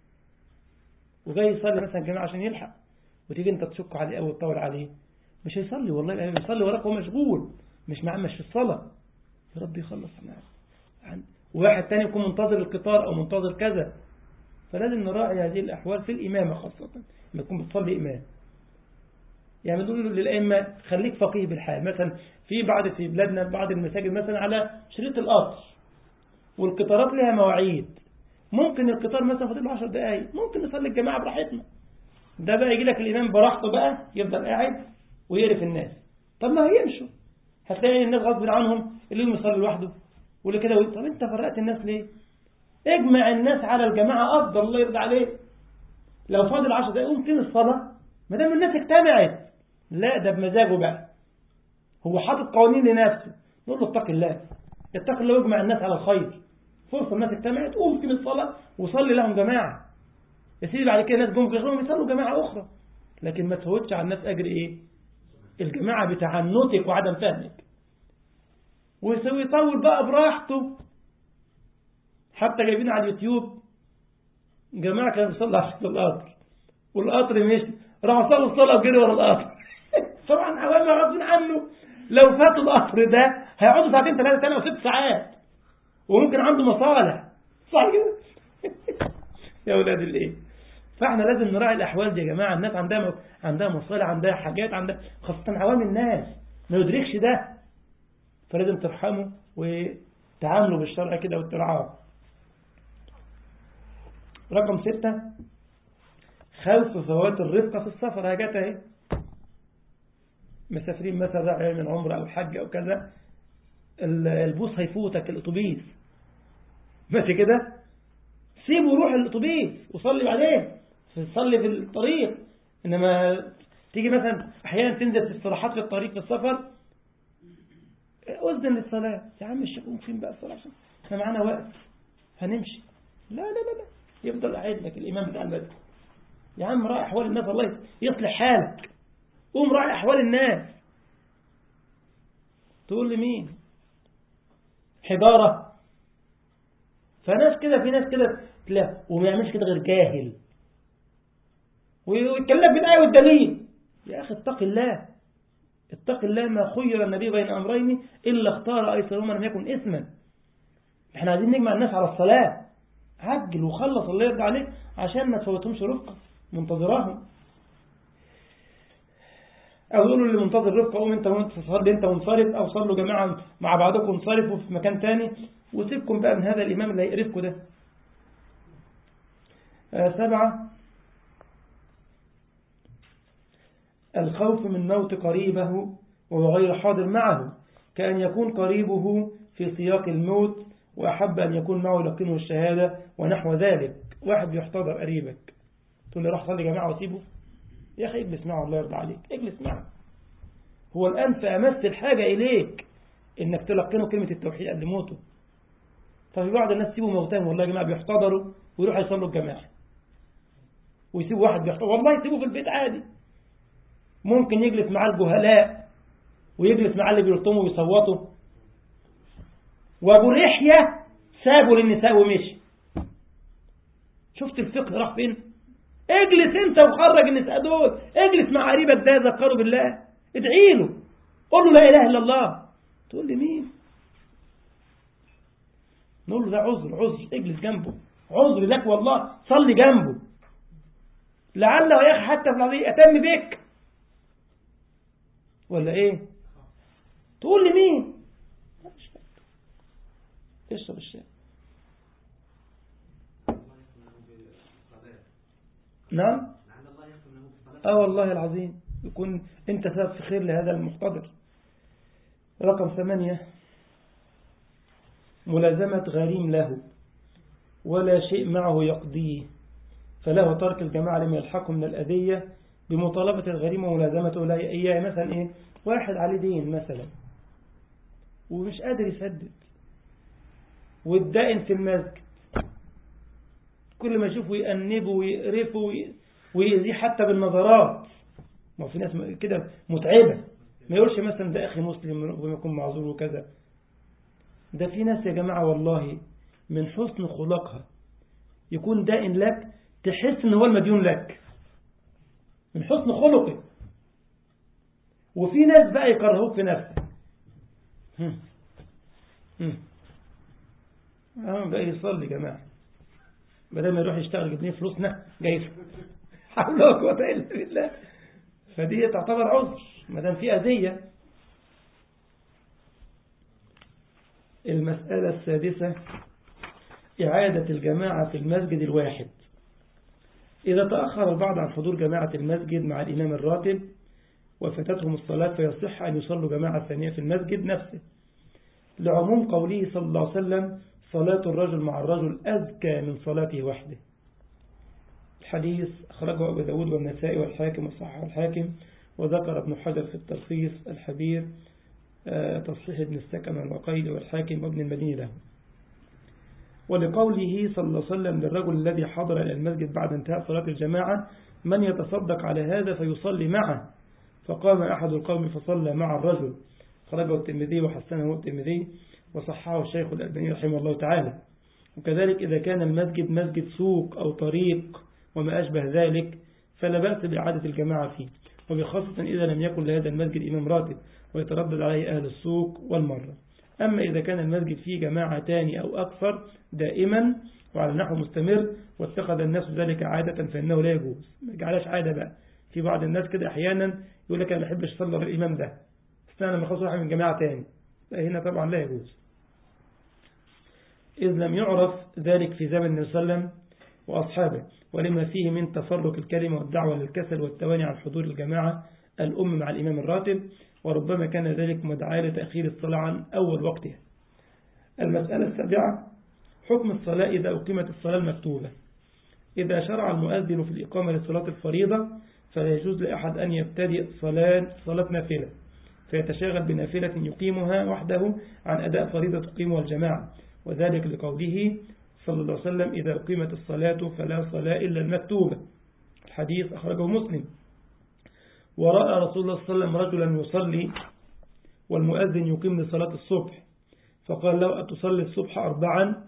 وجاي يصلي مثلا جماعة عشان يلحق وتيجي انت تشك عليه او تطول عليه مش هيصلي والله يعني بيصلي وراك وهو مشغول مش معاه مش في الصلاة يا رب يخلص معاه عن- وواحد تاني يكون منتظر القطار او منتظر كذا فلازم نراعي هذه الأحوال في الإمامة خاصة لما تكون بتصلي إمام يعني نقول للأئمة خليك فقيه بالحال مثلا في بعض في بلادنا بعض المساجد مثلا على شريط القطر والقطارات لها مواعيد ممكن القطار مثلا فاضل له 10 دقايق ممكن نصلي الجماعة براحتنا ده بقى يجي لك الإمام براحته بقى يفضل قاعد ويقرف الناس طب ما هيمشوا هتلاقي الناس غصب عنهم اللي يقوم يصلي لوحده واللي كده طب انت فرقت الناس ليه اجمع الناس على الجماعة أفضل الله يرضى عليه لو فاضل 10 دقايق قوم قيم الصلاة ما دام الناس اجتمعت لا ده بمزاجه بقى هو حاطط قوانين لنفسه نقول له اتق الله اتق الله واجمع الناس على الخير فرصة الناس اجتمعت قوم قيم الصلاة وصلي لهم جماعة يا سيدي بعد كده الناس جم في غيرهم يصلوا جماعة أخرى لكن ما تفوتش على الناس أجر إيه الجماعة بتعنتك وعدم فهمك ويسوي يطول بقى براحته حتى جايبين على اليوتيوب جماعة كانوا بيصلوا على شكل القطر والقطر مشي راحوا صلوا الصلاة وجري ورا القطر طبعا عوام غصب عنه لو فاتوا القطر ده هيقعدوا ساعتين ثلاثة تاني أو ست ساعات وممكن عنده مصالح صح كده يا ولاد الايه فاحنا لازم نراعي الاحوال دي يا جماعه الناس عندها عندها مصالح عندها حاجات عندها خاصه عوام الناس ما يدركش ده فلازم ترحموا وتعاملوا بالشرع كده وترعاه رقم ستة خوف فوات الرفقة في السفر هجت اهي مسافرين مثلا رايح من عمره أو حج أو كذا ال- البوس هيفوتك الأتوبيس ماشي كده سيبه روح الأتوبيس وصلي بعدين صلي في الطريق إنما تيجي مثلا أحيانا تنزل في استراحات في الطريق في السفر أذن للصلاة يا عم الشيخ قوم فين بقى الصلاة عشان احنا معانا وقت هنمشي لا لا لا لا يفضل قاعد لك الإمام بتاع المسجد يا عم راعي أحوال الناس الله يصلح حالك قوم راعي أحوال الناس تقول لي مين حجارة فناس كده في ناس كده لا وما يعملش كده غير جاهل ويتكلم بالآية والدليل يا أخي اتق الله اتق الله ما خير النبي بين أمرين إلا اختار أيسرهما لم يكن إثما احنا عايزين نجمع الناس على الصلاة عجل وخلص الله يرضى عليك عشان ما تفوتهمش رفقة منتظراهم أو يقولوا اللي منتظر رفقة قوم أنت وأنت صلي أنت منصرف أو صلوا جماعة مع بعضكم انصرفوا في مكان تاني وسيبكم بقى من هذا الإمام اللي هيقرفكم ده آه سبعة الخوف من موت قريبه وهو غير حاضر معه كأن يكون قريبه في سياق الموت وأحب أن يكون معه يلقنه الشهادة ونحو ذلك واحد بيحتضر قريبك تقول لي راح صلي جماعة وسيبه يا أخي اجلس معه الله يرضى عليك اجلس معه هو الآن في أمس الحاجة إليك إنك تلقنه كلمة التوحيد قبل موته ففي بعض الناس سيبوا موتاهم والله يا جماعة بيحتضروا ويروحوا يصلوا الجماعة ويسيبوا واحد بيحتضر والله يسيبوه في البيت عادي ممكن يجلس معاه الجهلاء ويجلس معاه اللي بيلطموا ويصوتوا وابو لحية سابوا للنساء ومشي شفت الفقه راح فين اجلس انت وخرج النساء دول اجلس مع قريبك ده ذكره بالله ادعي له قول له لا اله الا الله تقول لي مين نقول له ده عذر عذر اجلس جنبه عذر لك والله صلي جنبه لعله يا اخي حتى في العظيم اتم بك ولا ايه تقول لي مين اشرب الشاي نعم لعل الله يغفر له في صلاته اه والله العظيم يكون انت سبب في خير لهذا المحتضر رقم ثمانية ملازمة غريم له ولا شيء معه يقضيه فله ترك الجماعة لما يلحقه من الأذية بمطالبة الغريم وملازمته لا إياه مثلا إيه واحد عليه دين مثلا ومش قادر يسدد والدائن في المسجد كل ما يشوفه يأنبه ويقرفه وي- ويأذيه حتى بالنظرات ما في ناس م- كده متعبة ما يقولش مثلا ده أخي مسلم ويكون معذور وكذا ده في ناس يا جماعة والله من حسن خلقها يكون دائن لك تحس ان هو المديون لك من حسن خلقه وفي ناس بقى يكرهوك في نفسك هم. هم. اه بقى يصلي يا جماعة بدل ما يروح يشتغل يجيب لنا فلوسنا جاي حول ولا قوة إلا بالله فدي تعتبر عذر ما دام في أذية المسألة السادسة إعادة الجماعة في المسجد الواحد إذا تأخر البعض عن حضور جماعة المسجد مع الإمام الراتب وفتتهم الصلاة فيصح أن يصلوا جماعة ثانية في المسجد نفسه لعموم قوله صلى الله عليه وسلم صلاة الرجل مع الرجل أزكى من صلاته وحده الحديث أخرجه أبو داود والنسائي والحاكم وصححه الحاكم وذكر ابن حجر في التلخيص الحبير آه، تصحيح ابن السكن والوقيد والحاكم وابن المديني له ولقوله صلى الله عليه وسلم للرجل الذي حضر إلى المسجد بعد انتهاء صلاة الجماعة من يتصدق على هذا فيصلي معه فقام أحد القوم فصلى مع الرجل خرجه الترمذي وحسنه الترمذي وصححه الشيخ الألباني رحمه الله تعالى وكذلك إذا كان المسجد مسجد سوق أو طريق وما أشبه ذلك فلا بأس بإعادة الجماعة فيه وبخاصة إذا لم يكن لهذا المسجد إمام راتب ويتردد عليه أهل السوق والمرة أما إذا كان المسجد فيه جماعتان أو أكثر دائما وعلى نحو مستمر واتخذ الناس ذلك عادة فإنه لا يجوز ما يجعلش عادة بقى في بعض الناس كده أحيانا يقول لك أنا ما بحبش أصلي ورا الإمام ده استنى لما أخلص واحد من جماعة تاني لا هنا طبعا لا يجوز إذ لم يعرف ذلك في زمن النبي صلى الله عليه وسلم وأصحابه ولما فيه من تفرق الكلمة والدعوة للكسل والتواني عن حضور الجماعة الأم مع الإمام الراتب وربما كان ذلك مدعاة لتأخير الصلاة عن أول وقتها المسألة السابعة حكم الصلاة إذا أقيمت الصلاة المكتوبة إذا شرع المؤذن في الإقامة لصلاة الفريضة فلا يجوز لأحد أن يبتدئ صلاة صلاة نافلة فيتشاغل بنافلة يقيمها وحده عن أداء فريضة تقيمها الجماعة وذلك لقوله صلى الله عليه وسلم إذا أقيمت الصلاة فلا صلاة إلا المكتوبة الحديث أخرجه مسلم ورأى رسول الله صلى الله عليه وسلم رجلا يصلي والمؤذن يقيم لصلاة الصبح فقال له أتصلي الصبح أربعا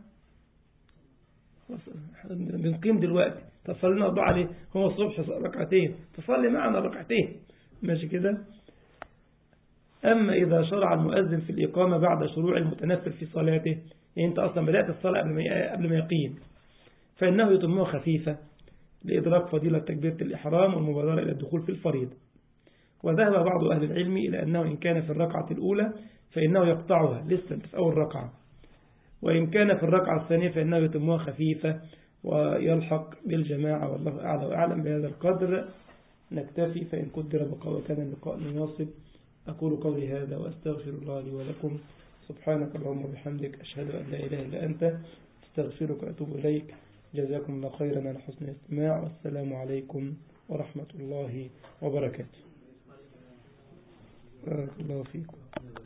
بنقيم دلوقتي تصلينا أربعة ليه هو الصبح ركعتين تصلي معنا ركعتين ماشي كده أما إذا شرع المؤذن في الإقامة بعد شروع المتنفل في صلاته يعني أنت أصلا بدأت الصلاة قبل ما قبل ما يقيم فإنه يتمها خفيفة لإدراك فضيلة تكبيرة الإحرام والمبادرة إلى الدخول في الفريضة وذهب بعض أهل العلم إلى أنه إن كان في الركعة الأولى فإنه يقطعها لسه في أول ركعة وإن كان في الركعة الثانية فإنه يتمها خفيفة ويلحق بالجماعة والله أعلى وأعلم بهذا القدر نكتفي فإن قدر بقاء وكان اللقاء مناصب أقول قولي هذا وأستغفر الله لي ولكم سبحانك اللهم وبحمدك أشهد أن لا إله إلا أنت استغفرك وأتوب إليك جزاكم الله خيرا على حسن الاستماع والسلام عليكم ورحمة الله وبركاته بارك الله فيكم